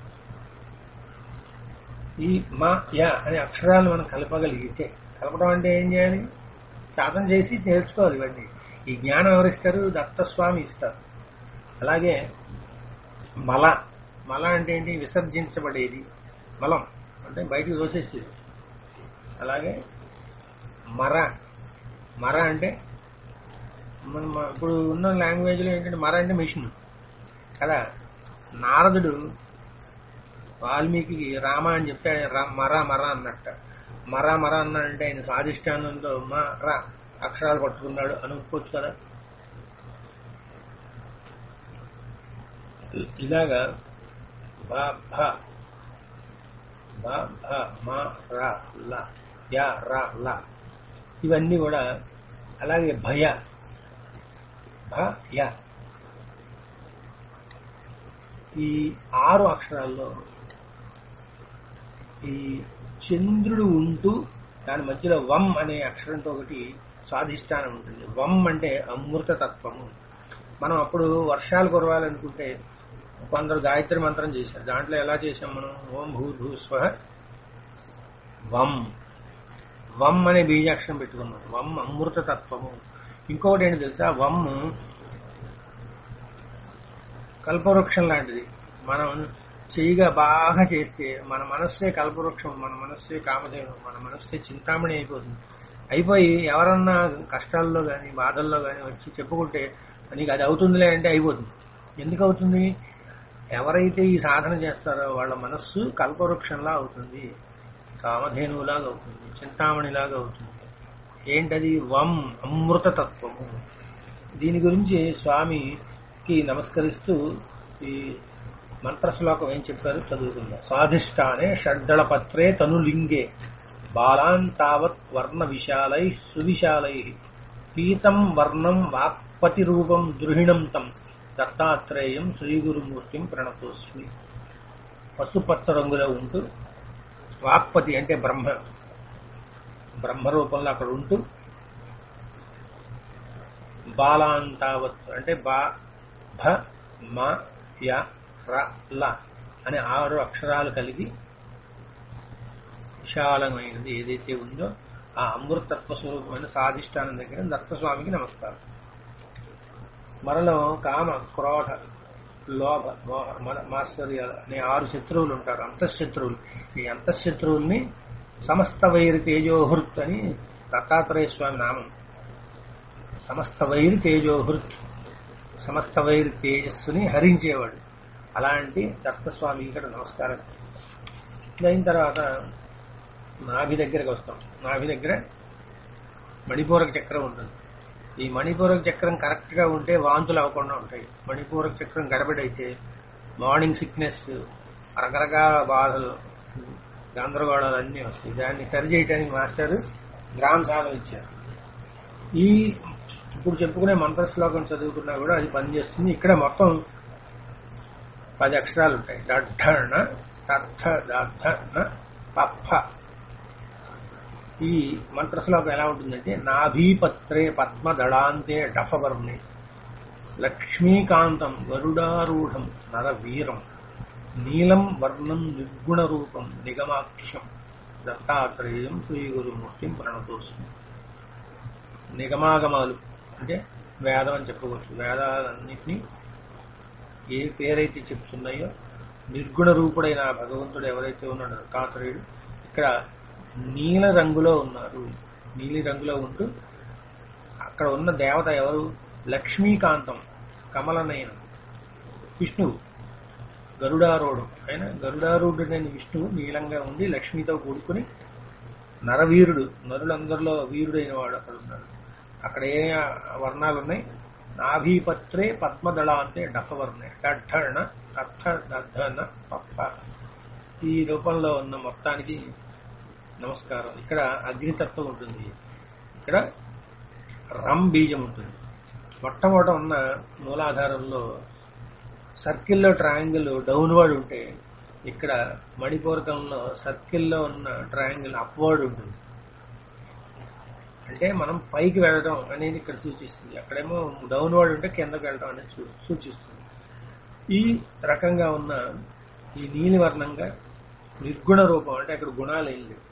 ఈ మా యా అనే అక్షరాలు మనం కలపగలిగితే కలపడం అంటే ఏం చేయాలి సాధన చేసి నేర్చుకోవాలి ఇవన్నీ ఈ జ్ఞానం ఎవరిస్తారు దత్తస్వామి ఇస్తారు అలాగే మల మల అంటే ఏంటి విసర్జించబడేది మలం అంటే బయటికి తోసేసేది అలాగే మర మర అంటే మనం ఇప్పుడు ఉన్న లాంగ్వేజ్లో ఏంటంటే మర అంటే మిషన్ కదా నారదుడు వాల్మీకి రామ అని చెప్తే ఆయన రా- మర మర అన్నట్ట మర మర అన్నాడంటే ఆయన స్వాధిష్టానంలో మర అక్షరాలు పట్టుకున్నాడు అనుకోవచ్చు కదా ఇలాగా బ భ బ భ మ ర ల య ర ల ఇవన్నీ కూడా అలాగే భయ భ య ఈ ఆరు అక్షరాల్లో ఈ చంద్రుడు ఉంటూ దాని మధ్యలో వం అనే అక్షరంతో ఒకటి స్వాధిష్టానం ఉంటుంది వం అంటే అమృత తత్వము మనం అప్పుడు వర్షాలు కురవాలనుకుంటే కొందరు గాయత్రి మంత్రం చేశారు దాంట్లో ఎలా చేశాం మనం ఓం భూ భూ స్వ వం వం అనే బీజాక్షరం పెట్టుకున్నాం వం అమృత తత్వము ఇంకొకటి ఏంటి తెలుసా వమ్ కల్పవృక్షం లాంటిది మనం చెయ్యిగా బాగా చేస్తే మన మనస్సే కల్పవృక్షం మన మనస్సే కామధేను మన మనస్సే చింతామణి అయిపోతుంది అయిపోయి ఎవరన్నా కష్టాల్లో గాని బాధల్లో గాని వచ్చి చెప్పుకుంటే నీకు అది అవుతుందిలే అంటే అయిపోతుంది ఎందుకు అవుతుంది ఎవరైతే ఈ సాధన చేస్తారో వాళ్ళ మనస్సు కల్పవృక్షంలా అవుతుంది కామధేనువులాగా అవుతుంది చింతామణిలాగా అవుతుంది ఏంటది వం అమృత తత్వము దీని గురించి స్వామికి నమస్కరిస్తూ ఈ మంత్ర శ్లోకం ఏం చెప్పారు చదువుకుందాం స్వాధిష్టానే షడ్దళ పత్రే తనులింగే బాలాన్ తావత్ వర్ణ విశాలై సువిశాలై పీతం వర్ణం వాక్పతి రూపం ద్రుహిణం తం దత్తాత్రేయం శ్రీగురుమూర్తిం ప్రణతోస్మి పసుపచ్చ రంగులో ఉంటూ వాక్పతి అంటే బ్రహ్మ బ్రహ్మ రూపంలో అక్కడ ఉంటూ బాలాంతావత్ అంటే బా భ మ య ర ల అనే ఆరు అక్షరాలు కలిగి విశాలమైనది ఏదైతే ఉందో ఆ అమృతత్వ స్వరూపమైన సాధిష్టానం దగ్గర దత్తస్వామికి నమస్కారం మనలో కామ క్రోధ లోభ మోహ మద మాత్సర్యాలు అనే ఆరు శత్రువులు ఉంటారు అంతఃశత్రువులు ఈ అంతఃశత్రువుల్ని సమస్త వైరి తేజోహృత్ అని దత్తాత్రేయ స్వామి నామం సమస్త వైరి తేజోహృత్ సమస్త వైరి తేజస్సుని హరించేవాడు అలాంటి దత్తస్వామి ఇక్కడ నమస్కారం అయిన తర్వాత నాభి దగ్గరకు వస్తాం నాభి దగ్గర మణిపూరక చక్రం ఉంటుంది ఈ మణిపూరక చక్రం కరెక్ట్ గా ఉంటే వాంతులు అవ్వకుండా ఉంటాయి మణిపూరక చక్రం గడబడైతే మార్నింగ్ సిక్నెస్ రకరకాల బాధలు గందరగోళాలు అన్నీ వస్తాయి దాన్ని సరి చేయడానికి మాస్టర్ గ్రామ సాధన ఇచ్చారు ఈ ఇప్పుడు చెప్పుకునే మంత్ర శ్లోకం చదువుకున్నా కూడా అది పనిచేస్తుంది ఇక్కడ మొత్తం పది అక్షరాలు ఉంటాయి దడ్ఢణ తర్థ దర్థ పప్ప ఈ మంత్ర శ్లోకం ఎలా ఉంటుందంటే నాభీపత్రే పద్మదళాంతే డఫవర్ణే లక్ష్మీకాంతం గరుడారూఢం నరవీరం నీలం వర్ణం నిర్గుణ రూపం నిగమాక్షం దత్తాత్రేయం శ్రీగురుమూర్తిం ప్రణతోస్మి నిగమాగమాలు అంటే వేదం అని చెప్పవచ్చు వేదాలన్నింటినీ ఏ పేరైతే చెప్తున్నాయో నిర్గుణ రూపుడైన ఆ భగవంతుడు ఎవరైతే ఉన్నాడో దత్తాత్రేయుడు ఇక్కడ నీల రంగులో ఉన్నారు నీలి రంగులో ఉంటూ అక్కడ ఉన్న దేవత ఎవరు లక్ష్మీకాంతం కమలనైన విష్ణువు గరుడారూఢం ఆయన గరుడారూఢుడైన విష్ణువు నీలంగా ఉండి లక్ష్మితో కూడుకుని నరవీరుడు నరులందరిలో వీరుడైన వాడు అక్కడ ఉన్నాడు అక్కడ ఏ వర్ణాలు ఉన్నాయి నాభీపత్రే పద్మదళ అంటే డఫవర్ణ డడ్ఢణ అర్థ దద్ధన పప్ప ఈ రూపంలో ఉన్న మొత్తానికి నమస్కారం ఇక్కడ అగ్నితత్వం ఉంటుంది ఇక్కడ రమ్ బీజం ఉంటుంది మొట్టమొదట ఉన్న మూలాధారంలో సర్కిల్లో ట్రయాంగిల్ డౌన్వర్డ్ ఉంటే ఇక్కడ మణిపూరకంలో సర్కిల్లో ఉన్న ట్రయాంగిల్ అప్వర్డ్ ఉంటుంది అంటే మనం పైకి వెళ్ళడం అనేది ఇక్కడ సూచిస్తుంది అక్కడేమో డౌన్వర్డ్ ఉంటే కిందకి వెళ్ళడం అనేది సూ- సూచిస్తుంది ఈ రకంగా ఉన్న ఈ నీలి వర్ణంగా నిర్గుణ రూపం అంటే అక్కడ గుణాలు ఏం లేవు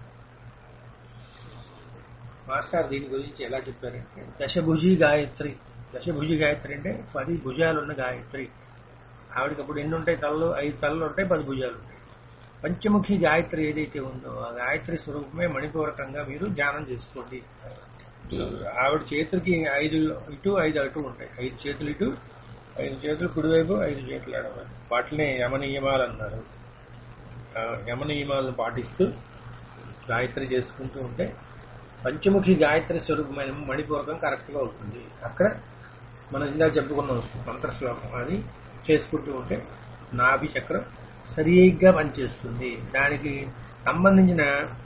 మాస్టర్ దీని గురించి ఎలా చెప్పారంటే దశభుజి గాయత్రి దశభుజి గాయత్రి అంటే పది భుజాలున్న గాయత్రి ఆవిడకి అప్పుడు ఎన్ని ఉంటాయి తలలు ఐదు తలలు ఉంటాయి పది భుజాలు ఉంటాయి పంచముఖి గాయత్రి ఏదైతే ఉందో ఆ గాయత్రి స్వరూపమే మణిపూరకంగా మీరు ధ్యానం చేసుకోండి ఆవిడ చేతులకి ఐదు ఇటు ఐదు అటు ఉంటాయి ఐదు చేతులు ఇటు ఐదు చేతులు కుడివైపు ఐదు చేతులు ఎడమవైపు వాటినే యమ నియమాలు అన్నారు ఆ యమ నియమాలను పాటిస్తూ గాయత్రి చేసుకుంటూ ఉంటే పంచముఖి గాయత్రి స్వరూపమైన మణిపూరకం కరెక్ట్ గా అవుతుంది అక్కడ మనం ఇందా చెప్పుకున్నాం మంత్ర శ్లోకం అది చేసుకుంటూ ఉంటే నాభి చక్రం సరిగ్గా పనిచేస్తుంది దానికి సంబంధించిన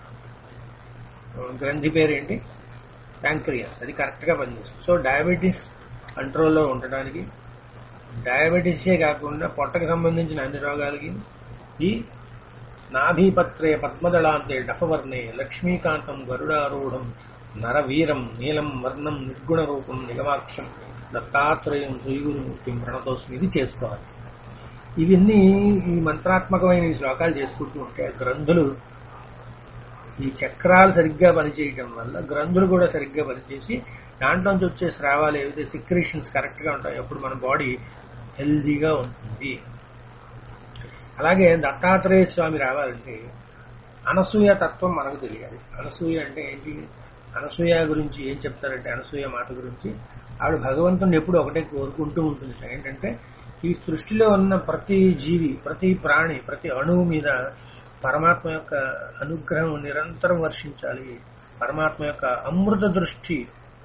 ఆ, గ్రంథి పేరేంటి ప్యాంక్రియాస్ అది కరెక్ట్గా పనిచేస్తుంది సో డయాబెటీస్ కంట్రోల్లో ఉండడానికి డయాబెటీసే కాకుండా పొట్టకు సంబంధించిన అన్ని రోగాలకి ఈ నాభీపత్రే పద్మదళాంతే డఫవర్ణే లక్ష్మీకాంతం గరుడారూఢం నరవీరం నీలం వర్ణం నిర్గుణ రూపం నిగమాక్షం దత్తాత్రేయం శ్రీగురుమూర్తిం ప్రణతోస్మి ఇది చేసుకోవాలి ఇవన్నీ ఈ మంత్రాత్మకమైన ఈ శ్లోకాలు చేసుకుంటూ ఉంటే గ్రంథులు ఈ చక్రాలు సరిగ్గా పనిచేయటం వల్ల గ్రంథులు కూడా సరిగ్గా పనిచేసి దాంట్లోంచి వచ్చే స్రావాలు ఏవైతే సిక్రేషన్స్ కరెక్ట్ గా ఉంటాయో అప్పుడు మన బాడీ హెల్దీగా ఉంటుంది అలాగే దత్తాత్రేయ స్వామి రావాలంటే అనసూయ తత్వం మనకు తెలియాలి అనసూయ అంటే ఏంటి అనసూయ గురించి ఏం చెప్తారంటే అనసూయ మాట గురించి ఆవిడ భగవంతుని ఎప్పుడు ఒకటే కోరుకుంటూ ఉంటుంది ఏంటంటే ఈ సృష్టిలో ఉన్న ప్రతి జీవి ప్రతి ప్రాణి ప్రతి అణువు మీద పరమాత్మ యొక్క అనుగ్రహం నిరంతరం వర్షించాలి పరమాత్మ యొక్క అమృత దృష్టి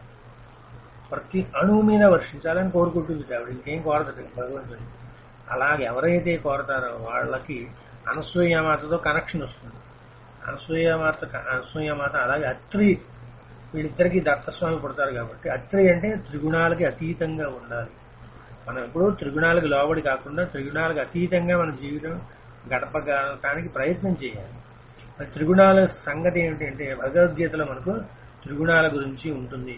ప్రతి అణువు మీద వర్షించాలని కోరుకుంటుంది ఆవిడ ఇంకేం కోరదు భగవంతుని అలాగే ఎవరైతే కోరతారో వాళ్ళకి అనసూయమాతతో కనెక్షన్ వస్తుంది అనసూయమాత అనసూయమాత అలాగే అత్రి వీళ్ళిద్దరికి దత్తస్వామి పుడతారు కాబట్టి అత్రి అంటే త్రిగుణాలకి అతీతంగా ఉండాలి మనం ఎప్పుడూ త్రిగుణాలకు లోబడి కాకుండా త్రిగుణాలకు అతీతంగా మన జీవితం గడపగలటానికి ప్రయత్నం చేయాలి మరి త్రిగుణాల సంగతి ఏమిటంటే భగవద్గీతలో మనకు త్రిగుణాల గురించి ఉంటుంది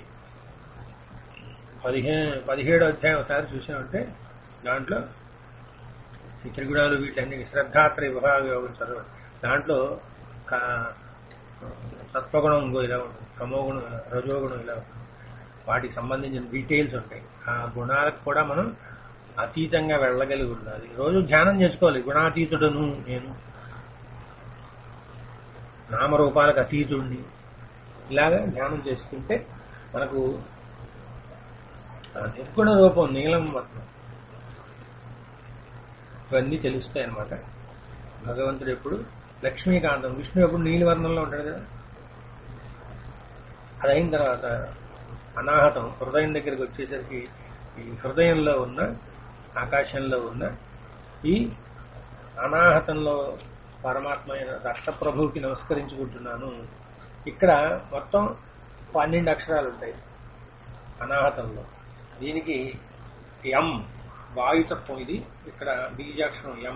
పదిహే పదిహేడో అధ్యాయం ఒకసారి చూసామంటే దాంట్లో ఈ త్రిగుణాలు వీటన్ని శ్రద్ధాత్ర విభాగ యోగం చదవ దాంట్లో క- సత్వగుణం ఇంకో ఇలా ఉంటుంది తమోగుణం ఇలా రజోగుణం ఇలా ఉంటుంది వాటికి సంబంధించిన డీటెయిల్స్ ఉంటాయి ఆ గుణాలకు కూడా మనం అతీతంగా వెళ్ళగలిగి ఉండాలి రోజు ధ్యానం చేసుకోవాలి గుణాతీతుడను నేను నామరూపాలకు అతీతుడిని ఇలాగా ధ్యానం చేసుకుంటే మనకు ఆ నిర్గుణ రూపం నీలం వర్ణం ఇవన్నీ తెలుస్తాయి అన్నమాట భగవంతుడు ఎప్పుడు లక్ష్మీకాంతం విష్ణు ఎప్పుడు నీలి వర్ణంలో ఉంటాడు కదా అది అయిన తర్వాత అనాహతం హృదయం దగ్గరికి వచ్చేసరికి ఈ హృదయంలో ఉన్న ఆకాశంలో ఉన్న ఈ అనాహతంలో పరమాత్మ అయిన దత్తప్రభువుకి నమస్కరించుకుంటున్నాను ఇక్కడ మొత్తం పన్నెండు అక్షరాలు ఉంటాయి అనాహతంలో దీనికి ఎం వాయుతత్వం ఇది ఇక్కడ బీజాక్షరం ఎం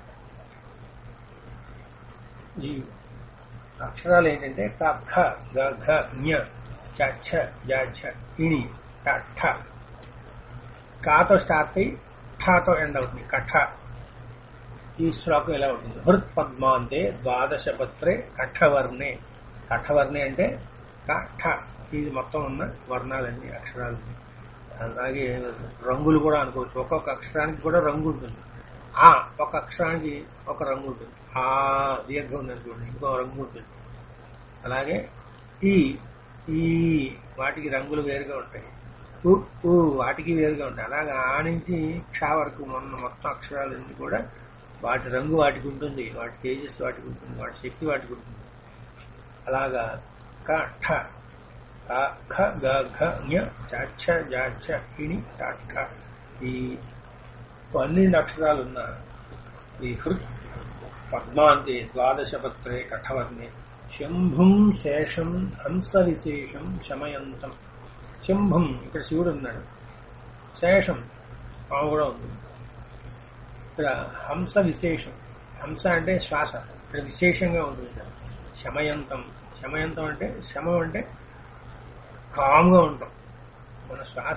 ఈ అక్షరాలు ఏంటంటే ట ఖ గ ఘ ఞ చ ఛ జ ఛ ఇణి ట ఠ కాతో స్టార్ట్ అయ్యి ఠాతో ఎండ్ అవుతుంది కఠ ఈ శ్లోకం ఎలా ఉంటుంది హృత్ పద్మాంతే ద్వాదశ పత్రే కఠవర్ణే కఠవర్ణే అంటే కఠ ఇది మొత్తం ఉన్న వర్ణాలన్నీ అక్షరాలు అలాగే రంగులు కూడా అనుకోవచ్చు ఒక్కొక్క అక్షరానికి కూడా రంగు ఉంటుంది ఆ ఒక అక్షరానికి ఒక రంగు ఉంటుంది ఆ దీర్ఘం ఉంది అనుకోండి ఇంకో రంగు ఉంటుంది అలాగే ఈ ఈ వాటికి రంగులు వేరుగా ఉంటాయి ఉ ఊ వాటికి వేరుగా ఉంటాయి అలాగే ఆ నుంచి క్ష వరకు మొన్న మొత్తం అక్షరాలన్నీ కూడా వాటి రంగు వాటికి ఉంటుంది వాటి తేజస్సు వాటికి ఉంటుంది వాటి శక్తి వాటికి ఉంటుంది అలాగా క ఠ క ఖ గ ఘ ఞ చ ఛ జ ఛ ఇణి ట ఠ ఈ పన్నెండు అక్షరాలు ఉన్న ఈ హృత్ పద్మాంతే ద్వాదశపత్రే కఠవర్ణే శంభుం శేషం హంస విశేషం శమయంతం శంభం ఇక్కడ శివుడు ఉన్నాడు శేషం పాము కూడా ఉంది ఇక్కడ హంస విశేషం హంస అంటే శ్వాస ఇక్కడ విశేషంగా ఉంటుంది ఇక్కడ. శమయంతం శమయంతం అంటే శమం అంటే కామ్గా ఉంటాం మన శ్వాస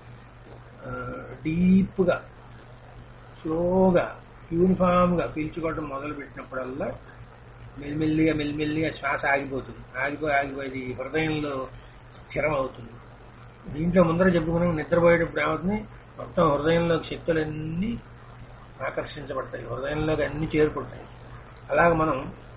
డీప్గా స్లోగా యూనిఫామ్గా పీల్చుకోవడం మొదలు పెట్టినప్పుడల్లా మెల్లిమెల్లిగా మెల్లిమెల్లిగా శ్వాస ఆగిపోతుంది ఆగిపోయి ఆగిపోయి హృదయంలో స్థిరం అవుతుంది దీంట్లో ముందర చెప్పుకున్నాం నిద్రపోయేటప్పుడు ఏమవుతుంది మొత్తం హృదయంలోకి శక్తులన్నీ ఆకర్షించబడతాయి హృదయంలోకి అన్ని చేరుకుంటాయి అలాగ మనం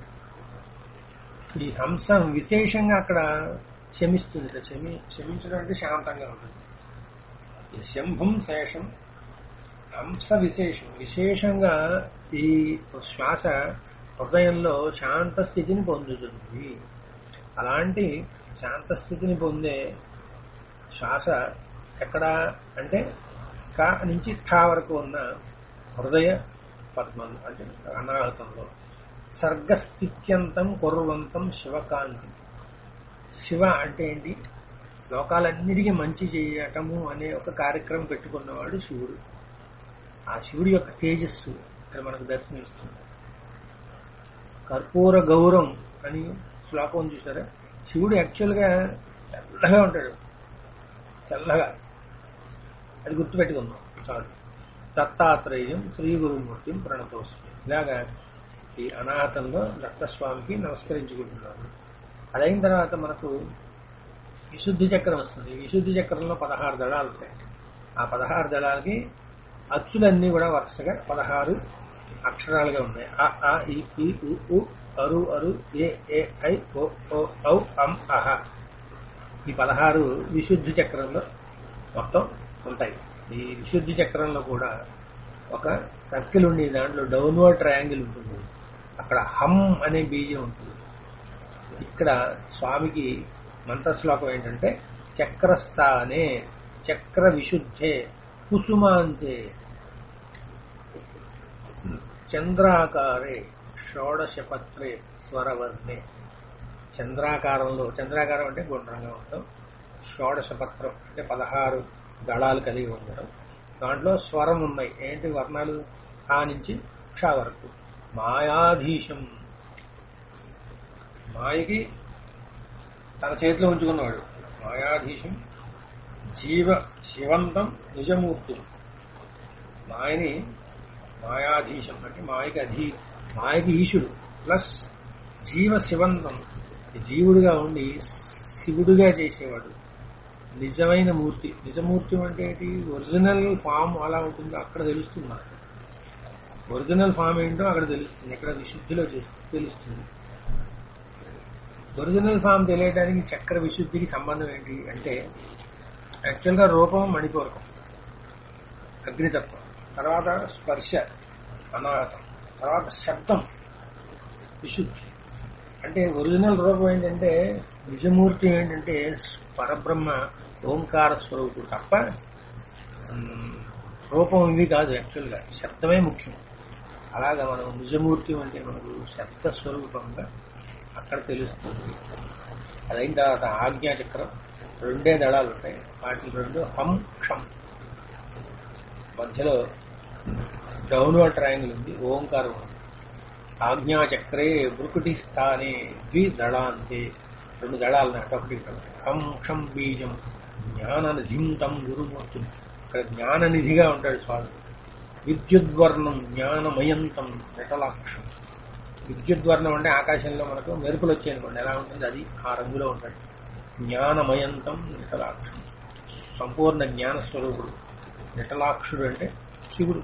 ఈ హంస విశేషంగా అక్కడ శమిస్తుంది ఇట్లా శమి శమించడం అంటే శాంతంగా ఉంటుంది ఈ శంభం శేషం హంస విశేషం విశేషంగా ఈ శ్వాస హృదయంలో శాంత స్థితిని పొందుతుంది అలాంటి శాంత స్థితిని పొందే శ్వాస ఎక్కడ అంటే క నుంచి ఠా వరకు ఉన్న హృదయ పద్మం అంటే అనాహతంలో సర్గస్థిత్యంతం కుర్వంతం శివకాంతి శివ అంటే ఏంటి లోకాలన్నిటికీ మంచి చేయటము అనే ఒక కార్యక్రమం పెట్టుకున్నవాడు శివుడు ఆ శివుడి యొక్క తేజస్సు ఇక్కడ మనకు దర్శనమిస్తుంది కర్పూర గౌరం అని శ్లోకం చూసారా శివుడు యాక్చువల్గా తెల్లగా ఉంటాడు తెల్లగా అది గుర్తుపెట్టుకుందాం చాలు దత్తాత్రేయం శ్రీ గురుమూర్తిని ప్రణతోస్మి ఇలాగా ఈ అనాహతంలో దత్తస్వామికి నమస్కరించుకుంటున్నాను అదైన తర్వాత మనకు విశుద్ధి చక్రం వస్తుంది ఈ విశుద్ధి చక్రంలో పదహారు దళాలు ఉంటాయి ఆ పదహారు దళాలకి అచ్చులన్నీ కూడా వరుసగా పదహారు అక్షరాలుగా ఉన్నాయి అ ఆ ఇ ఈ ఉ ఉ అరు అరు ఏ ఏ ఐ ఓ ఓ ఔ అం అహ ఈ పదహారు విశుద్ధి చక్రంలో మొత్తం ఉంటాయి ఈ విశుద్ధి చక్రంలో కూడా ఒక సర్కిల్ ఉండి దాంట్లో డౌన్వర్డ్ ట్రయాంగిల్ ఉంటుంది అక్కడ హమ్ అనే బీజం ఉంటుంది ఇక్కడ స్వామికి మంత్రశ్లోకం ఏంటంటే చక్రస్థానే చక్ర విశుద్ధే కుసుమాంతే చంద్రాకారే షోడశపత్రే స్వరవర్ణే చంద్రాకారంలో చంద్రాకారం అంటే గుండ్రంగా ఉండటం షోడశపత్రం అంటే పదహారు దళాలు కలిగి ఉండడం దాంట్లో స్వరం ఉన్నాయి ఏంటి వర్ణాలు ఆ నుంచి క్ష వరకు మాయాధీశం మాయకి తన చేతిలో ఉంచుకున్నవాడు మాయాధీశం జీవ శివంతం నిజమూర్తి మాయని మాయాధీశం అంటే మాయకి అధీ మాయకి ఈశుడు ప్లస్ జీవ శివంతం జీవుడిగా ఉండి శివుడిగా చేసేవాడు నిజమైన మూర్తి నిజమూర్తి అంటే ఏంటి ఒరిజినల్ ఫామ్ అలా ఉంటుందో అక్కడ తెలుస్తుంది మనకు. ఒరిజినల్ ఫామ్ ఏంటో అక్కడ తెలుస్తుంది ఇక్కడ విశుద్ధిలో చే- తెలుస్తుంది ఒరిజినల్ ఫామ్ తెలియడానికి చక్ర విశుద్ధికి సంబంధం ఏంటి అంటే యాక్చువల్గా రూపం మణిపూరకం అగ్నితత్వం తర్వాత స్పర్శ అనాహతం తర్వాత శబ్దం విశుద్ధి అంటే ఒరిజినల్ రూపం ఏంటంటే నిజమూర్తి ఏంటంటే పరబ్రహ్మ ఓంకార స్వరూపుడు తప్ప ఉమ్, రూపం ఇవి కాదు యాక్చువల్గా శబ్దమే ముఖ్యం అలాగా మనం నిజమూర్తి అంటే మనకు శబ్ద స్వరూపంగా అక్కడ తెలుస్తుంది అదైన తర్వాత ఆజ్ఞా చక్రం రెండే దళాలు ఉంటాయి వాటి రెండు హం క్షం మధ్యలో డౌన్వర్డ్ ట్రయాంగిల్ ఉంది ఓంకారం ఉంది ఆజ్ఞాచక్రే భృకుటి స్థానే ద్వి దళాంతే రెండు దళాలు ఉన్నాయి ఒకటి హం క్షం బీజం జ్ఞాననిధిం తం గురుమూర్తి ఇక్కడ జ్ఞాననిధిగా ఉంటాడు స్వామి విద్యుద్వర్ణం జ్ఞానమయంతం నిటలాక్షం విద్యుద్వర్ణం అంటే ఆకాశంలో మనకు మెరుపులు వచ్చాయనుకోండి ఎలా ఉంటుంది అది ఆ రంగులో ఉంటాడు జ్ఞానమయంతం నిటలాక్షం సంపూర్ణ జ్ఞాన స్వరూపుడు నిటలాక్షుడు అంటే శివుడు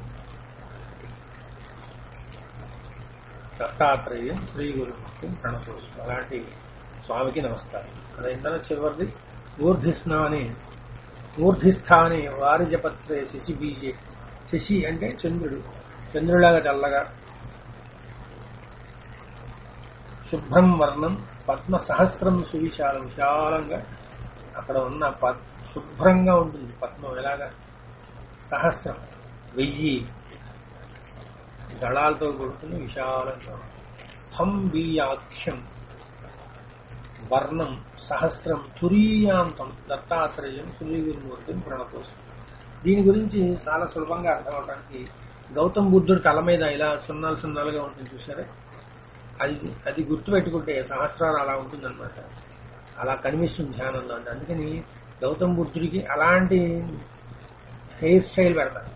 దత్తాత్రేయం శ్రీ గురుమూర్తి ప్రణతోస్తు అలాంటి స్వామికి నమస్కారం అదైందా చివరిది ఊర్ధిస్నాని ఊర్ధిస్థాని వారిజపత్రే శశి బీజే శశి అంటే చంద్రుడు చంద్రులాగా చల్లగా శుభ్రం వర్ణం పద్మ సహస్రం సువిశాలం విశాలంగా అక్కడ ఉన్న పద్ శుభ్రంగా ఉంటుంది పద్మం ఎలాగా సహస్రం వెయ్యి దళాలతో కూడుకుని విశాలంగా హం బీయాక్షం వర్ణం సహస్రం తురీయాంతం దత్తాత్రేయం శ్రీగురుమూర్తిని ప్రణతోసం దీని గురించి చాలా సులభంగా అర్థం అవడానికి గౌతమ్ బుద్ధుడు తల మీద ఇలా సున్నాలు సున్నాలుగా ఉంటుంది చూసారా అది అది గుర్తుపెట్టుకుంటే సహస్రాలు అలా ఉంటుందన్నమాట అలా కనిపిస్తుంది ధ్యానంలో అంటే అందుకని గౌతమ్ బుద్ధుడికి అలాంటి హెయిర్ స్టైల్ పెడతారు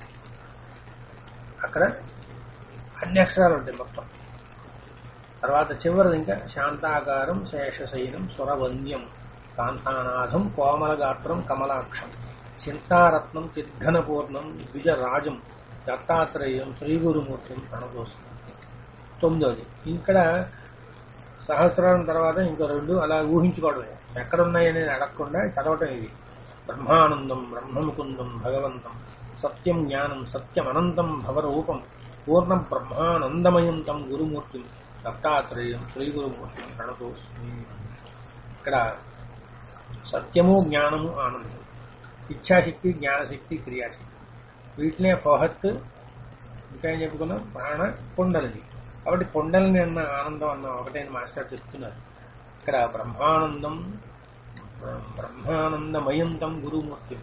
అక్కడ అన్ని అక్షరాలు ఉంటాయి మొత్తం తర్వాత చివరిది ఇంకా శాంతాకారం శేషశైనం సురవంద్యం కాంతానాథం కోమలగాత్రం కమలాక్షం చింతారత్నం తిర్ఘనపూర్ణం ద్విజరాజం దత్తాత్రేయం శ్రీగురుమూర్తిం ప్రణదోస్తుంది తొమ్మిదోది ఇక్కడ సహస్రారం తర్వాత ఇంకో రెండు అలా ఊహించుకోవడమే ఎక్కడున్నాయి అనేది అడగకుండా చదవటం ఇది బ్రహ్మానందం బ్రహ్మముకుందం భగవంతం సత్యం జ్ఞానం సత్యం అనంతం భవరూపం పూర్ణ బ్రహ్మానందమయం తం గురుమూర్తిం దత్తాత్రేయం శ్రీ గురుమూర్తిం ప్రణతోస్మి ఇక్కడ సత్యము జ్ఞానము ఆనందం ఇచ్ఛాశక్తి జ్ఞానశక్తి క్రియాశక్తి వీటినే ఫోహత్ ఇంకా ఏం చెప్పుకున్నాం ప్రాణ కుండలిని కాబట్టి కుండలిని అన్న ఆనందం అన్న ఒకటే మాస్టర్ చెప్తున్నారు ఇక్కడ బ్రహ్మానందం బ్రహ్మానందమయంతం గురుమూర్తి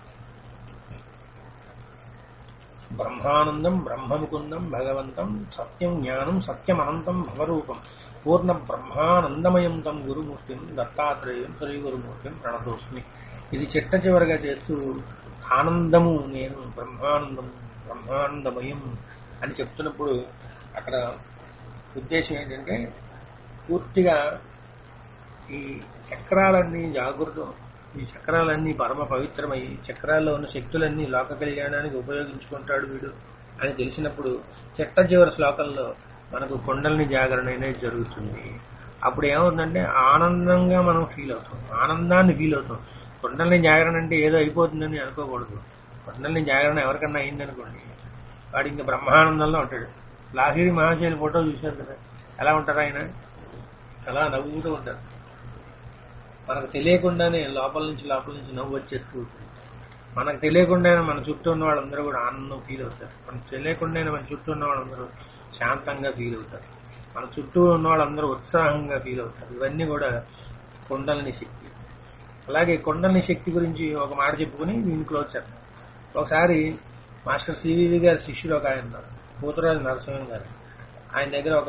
బ్రహ్మానందం బ్రహ్మముకుందం భగవంతం సత్యం జ్ఞానం సత్యం అనంతం భవరూపం పూర్ణ బ్రహ్మానందమయం తం గురుమూర్తిం దత్తాత్రేయం శ్రీ గురుమూర్తిం ప్రణతోస్మి ఇది చిట్ట చివరిగా చేస్తూ ఆనందము నేను బ్రహ్మానందం బ్రహ్మానందమయం అని చెప్తున్నప్పుడు అక్కడ ఉద్దేశం ఏంటంటే పూర్తిగా ఈ చక్రాలన్నీ జాగృతం ఈ చక్రాలన్నీ పరమ పవిత్రమై చక్రాల్లో ఉన్న శక్తులన్నీ లోక కళ్యాణానికి ఉపయోగించుకుంటాడు వీడు అని తెలిసినప్పుడు చెట్ట చివరి శ్లోకంలో మనకు కొండల్ని జాగరణ అనేది జరుగుతుంది అప్పుడు ఏమవుతుందంటే ఆనందంగా మనం ఫీల్ అవుతాం ఆనందాన్ని ఫీల్ అవుతాం కొండల్ని జాగరణ అంటే ఏదో అయిపోతుందని అనుకోకూడదు కొండల్ని జాగరణ ఎవరికన్నా అయిందనుకోండి వాడు ఇంకా బ్రహ్మానందంలో ఉంటాడు లాహిరి మహాశైలి ఫోటో చూశారు కదా ఎలా ఉంటారు ఆయన అలా నవ్వుతూ ఉంటారు మనకు తెలియకుండానే లోపల నుంచి లోపల నుంచి నవ్వు వచ్చేస్తూ ఉంటుంది మనకు తెలియకుండానే మన చుట్టూ ఉన్న వాళ్ళందరూ కూడా ఆనందం ఫీల్ అవుతారు మనకు తెలియకుండానే మన చుట్టూ ఉన్న వాళ్ళందరూ శాంతంగా ఫీల్ అవుతారు మన చుట్టూ ఉన్న వాళ్ళందరూ ఉత్సాహంగా ఫీల్ అవుతారు ఇవన్నీ కూడా కొండలని శక్తి అలాగే కొండలని శక్తి గురించి ఒక మాట చెప్పుకుని దీన్ని క్లోజ్ చేద్దాం ఒకసారి మాస్టర్ సివివి గారి శిష్యుడు ఒక ఆయన ఉన్నారు పూతరాజు నరసింహం గారు ఆయన దగ్గర ఒక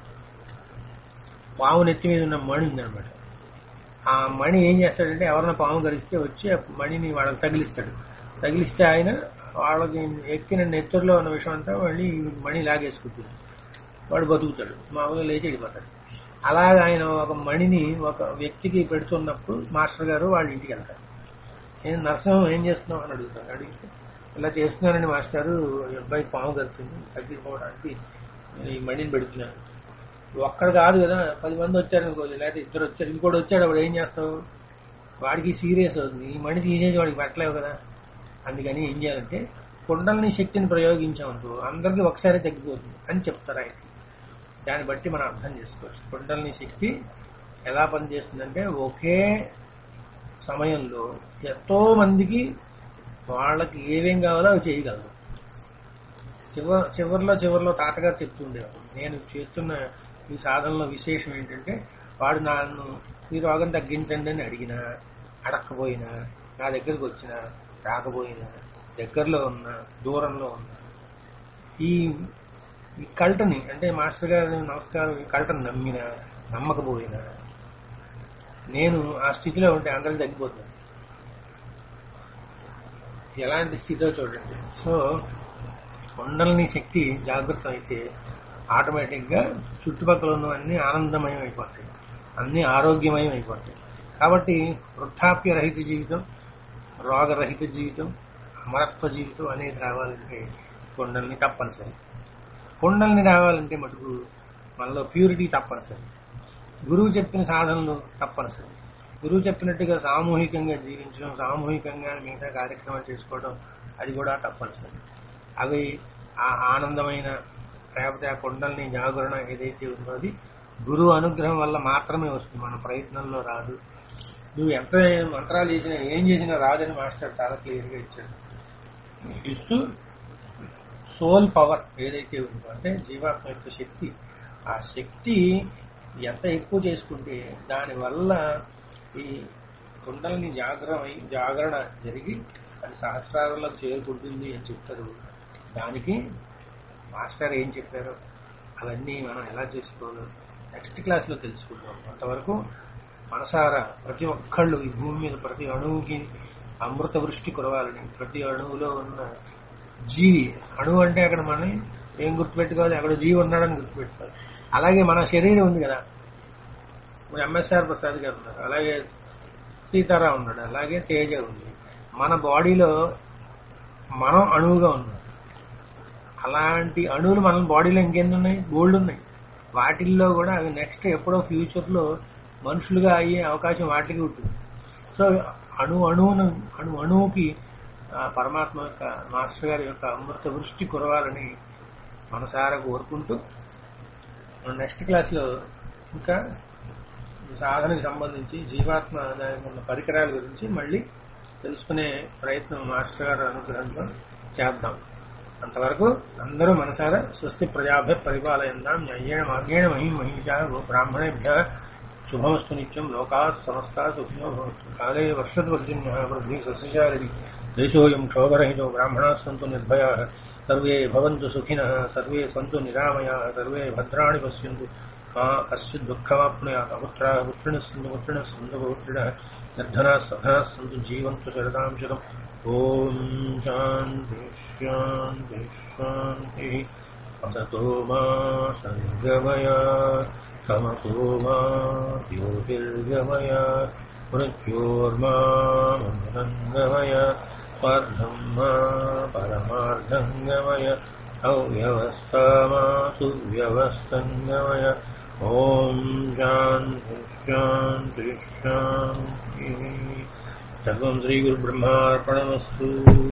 పాము నెత్తి మీద ఉన్న మణి ఉందన్నమాట ఆ మణి ఏం చేస్తాడంటే ఎవరైనా పాము గరిస్తే వచ్చి ఆ మణిని వాళ్ళకి తగిలిస్తాడు తగిలిస్తే ఆయన వాళ్ళకి ఎక్కిన నెత్తురులో ఉన్న విషయం అంతా మళ్ళీ ఈ మణి లాగేసుకుంటుంది వాడు బతుకుతాడు మామూలుగా లేచి వెళ్ళిపోతాడు అలాగ ఆయన ఒక మణిని ఒక వ్యక్తికి పెడుతున్నప్పుడు మాస్టర్ గారు వాళ్ళ ఇంటికి వెళ్తారు నేను నరసింహం ఏం చేస్తున్నావు అని అడుగుతాను అడిగితే ఇలా చేస్తున్నానండి మాస్టారు ఈ అబ్బాయి పాము కలిసింది తగ్గిపోవడానికి నేను ఈ మణిని పెడుతున్నాను ఒక్కడు కాదు కదా పది మంది వచ్చారు అనుకో లేకపోతే ఇద్దరు వచ్చారు ఇంకోటి వచ్చాడు అప్పుడు ఏం చేస్తావు వాడికి సీరియస్ అవుతుంది ఈ మణి తీసేసి వాడికి పెట్టలేవు కదా అందుకని ఏం చేయాలంటే కుండల్ని శక్తిని ప్రయోగించామనుకో అందరికీ ఒకసారి తగ్గిపోతుంది అని చెప్తారు ఆయన దాన్ని బట్టి మనం అర్థం చేసుకోవచ్చు కుండల్ని శక్తి ఎలా పనిచేస్తుందంటే ఒకే సమయంలో ఎంతో మందికి వాళ్ళకి ఏమేం కావాలో అవి చేయగలరు చివరి చివరిలో చివరిలో తాతగారు చెప్తుండేవారు నేను చేస్తున్న ఈ సాధనలో విశేషం ఏంటంటే వాడు నన్ను ఈ రోగం తగ్గించండి అని అడిగినా అడక్కపోయినా నా దగ్గరికి వచ్చినా రాకపోయినా దగ్గరలో ఉన్నా దూరంలో ఉన్నా ఈ ఈ కల్టని అంటే మాస్టర్ గారు నమస్కారం ఈ కల్టని నమ్మినా నమ్మకపోయినా నేను ఆ స్థితిలో ఉంటే అందరికి తగ్గిపోతుంది ఎలాంటి స్థితిలో చూడండి సో కొండలని శక్తి జాగ్రత్త అయితే ఆటోమేటిక్ గా చుట్టుపక్కల ఉన్నవన్నీ ఆనందమయం అయిపోతాయి అన్ని ఆరోగ్యమయం అయిపోతాయి కాబట్టి వృద్ధాప్య రహిత జీవితం రోగరహిత జీవితం అమరత్వ జీవితం అనేది రావాలంటే కొండల్ని తప్పనిసరి కొండల్ని రావాలంటే మటుకు మనలో ప్యూరిటీ తప్పనిసరి గురువు చెప్పిన సాధనలు తప్పనిసరి గురువు చెప్పినట్టుగా సామూహికంగా జీవించడం సామూహికంగా మిగతా కార్యక్రమాలు చేసుకోవడం అది కూడా తప్పనిసరి అవి ఆ ఆనందమైన లేకపోతే ఆ కొండల్ని జాగరణ ఏదైతే ఉందో అది గురువు అనుగ్రహం వల్ల మాత్రమే వస్తుంది మన ప్రయత్నంలో రాదు నువ్వు ఎంత మంత్రాలు చేసినా ఏం చేసినా రాదని మాస్టర్ చాలా క్లియర్గా ఇచ్చాడు ఇస్తూ సోల్ పవర్ ఏదైతే ఉందో అంటే జీవాత్మ యొక్క శక్తి ఆ శక్తి ఎంత ఎక్కువ చేసుకుంటే దానివల్ల ఈ కుండల్ని జాగ్రమై జాగరణ జరిగి అది సహస్రాలకు చేరుకుంటుంది అని చెప్తారు దానికి మాస్టర్ ఏం చెప్పారో అవన్నీ మనం ఎలా చేసుకోవాలో నెక్స్ట్ క్లాస్లో తెలుసుకుందాం అంతవరకు మనసారా ప్రతి ఒక్కళ్ళు ఈ భూమి మీద ప్రతి అణువుకి అమృత వృష్టి కురవాలని ప్రతి అణువులో ఉన్న జీవి అణువు అంటే అక్కడ మనం ఏం గుర్తుపెట్టుకోవాలి అక్కడ జీవి ఉన్నాడని గుర్తుపెట్టుకోవాలి అలాగే మన శరీరం ఉంది కదా ఇప్పుడు ఎంఎస్ఆర్ ప్రసాద్ గారు ఉన్నారు అలాగే సీతారా ఉన్నాడు అలాగే తేజ ఉంది మన బాడీలో మనం అణువుగా ఉన్నాం అలాంటి అణువులు మన బాడీలో ఇంకెన్ని ఉన్నాయి గోల్డ్ ఉన్నాయి వాటిల్లో కూడా అవి నెక్స్ట్ ఎప్పుడో ఫ్యూచర్ లో మనుషులుగా అయ్యే అవకాశం వాటికి ఉంటుంది సో అణు అణువును అణు అణువుకి ఆ పరమాత్మ యొక్క మాస్టర్ గారి యొక్క అమృత వృష్టి కురవాలని మనసారా కోరుకుంటూ మనం నెక్స్ట్ క్లాస్ లో ఇంకా ఈ సాధనకు సంబంధించి జీవాత్మ దానికి ఉన్న పరికరాల గురించి మళ్ళీ తెలుసుకునే ప్రయత్నం మాస్టర్ గారి అనుగ్రహంతో చేద్దాం అంతవరకు అందరూ మనసారా స్వస్తి ప్రజాభ్య పరిపాలయందాం న్యాయేణ మార్గేణ మహీ మహిషా బ్రాహ్మణేభ్య శుభమస్తు నిత్యం లోకా సమస్త సుఖినో భవంతు కాలే వర్షద్వర్జన్య వృద్ధి సస్యశాలి దేశోయం క్షోభరహితో బ్రాహ్మణా సంతు నిర్భయా సర్వే భవంతు సుఖినః సర్వే సంతు నిరామయా సర్వే భద్రాణి పశ్యంతు మా కశ్చిత్ దుఃఖమాప్నుయాత్ అపుత్రాः పుత్రిణः सन्तु पुत्रिणः सन्तु पौत्रिणः निर्धनाः सधनाः सन्तु जीवन्तु शरदां शतम् ॐ शान्ति शान्ति शान्तिः असतो मा सङ्गमय समतो मा ज्योतिर्गमय मृत्योर्मामृतङ्गमय स्वार्धं मा परमार्धङ्गमय अव्यवस्था मा सुव्यवस्थङ्गमय ॐ शान्ति शान्ति शान्तिः सर्वं श्रीगुरुब्रह्मार्पणमस्तु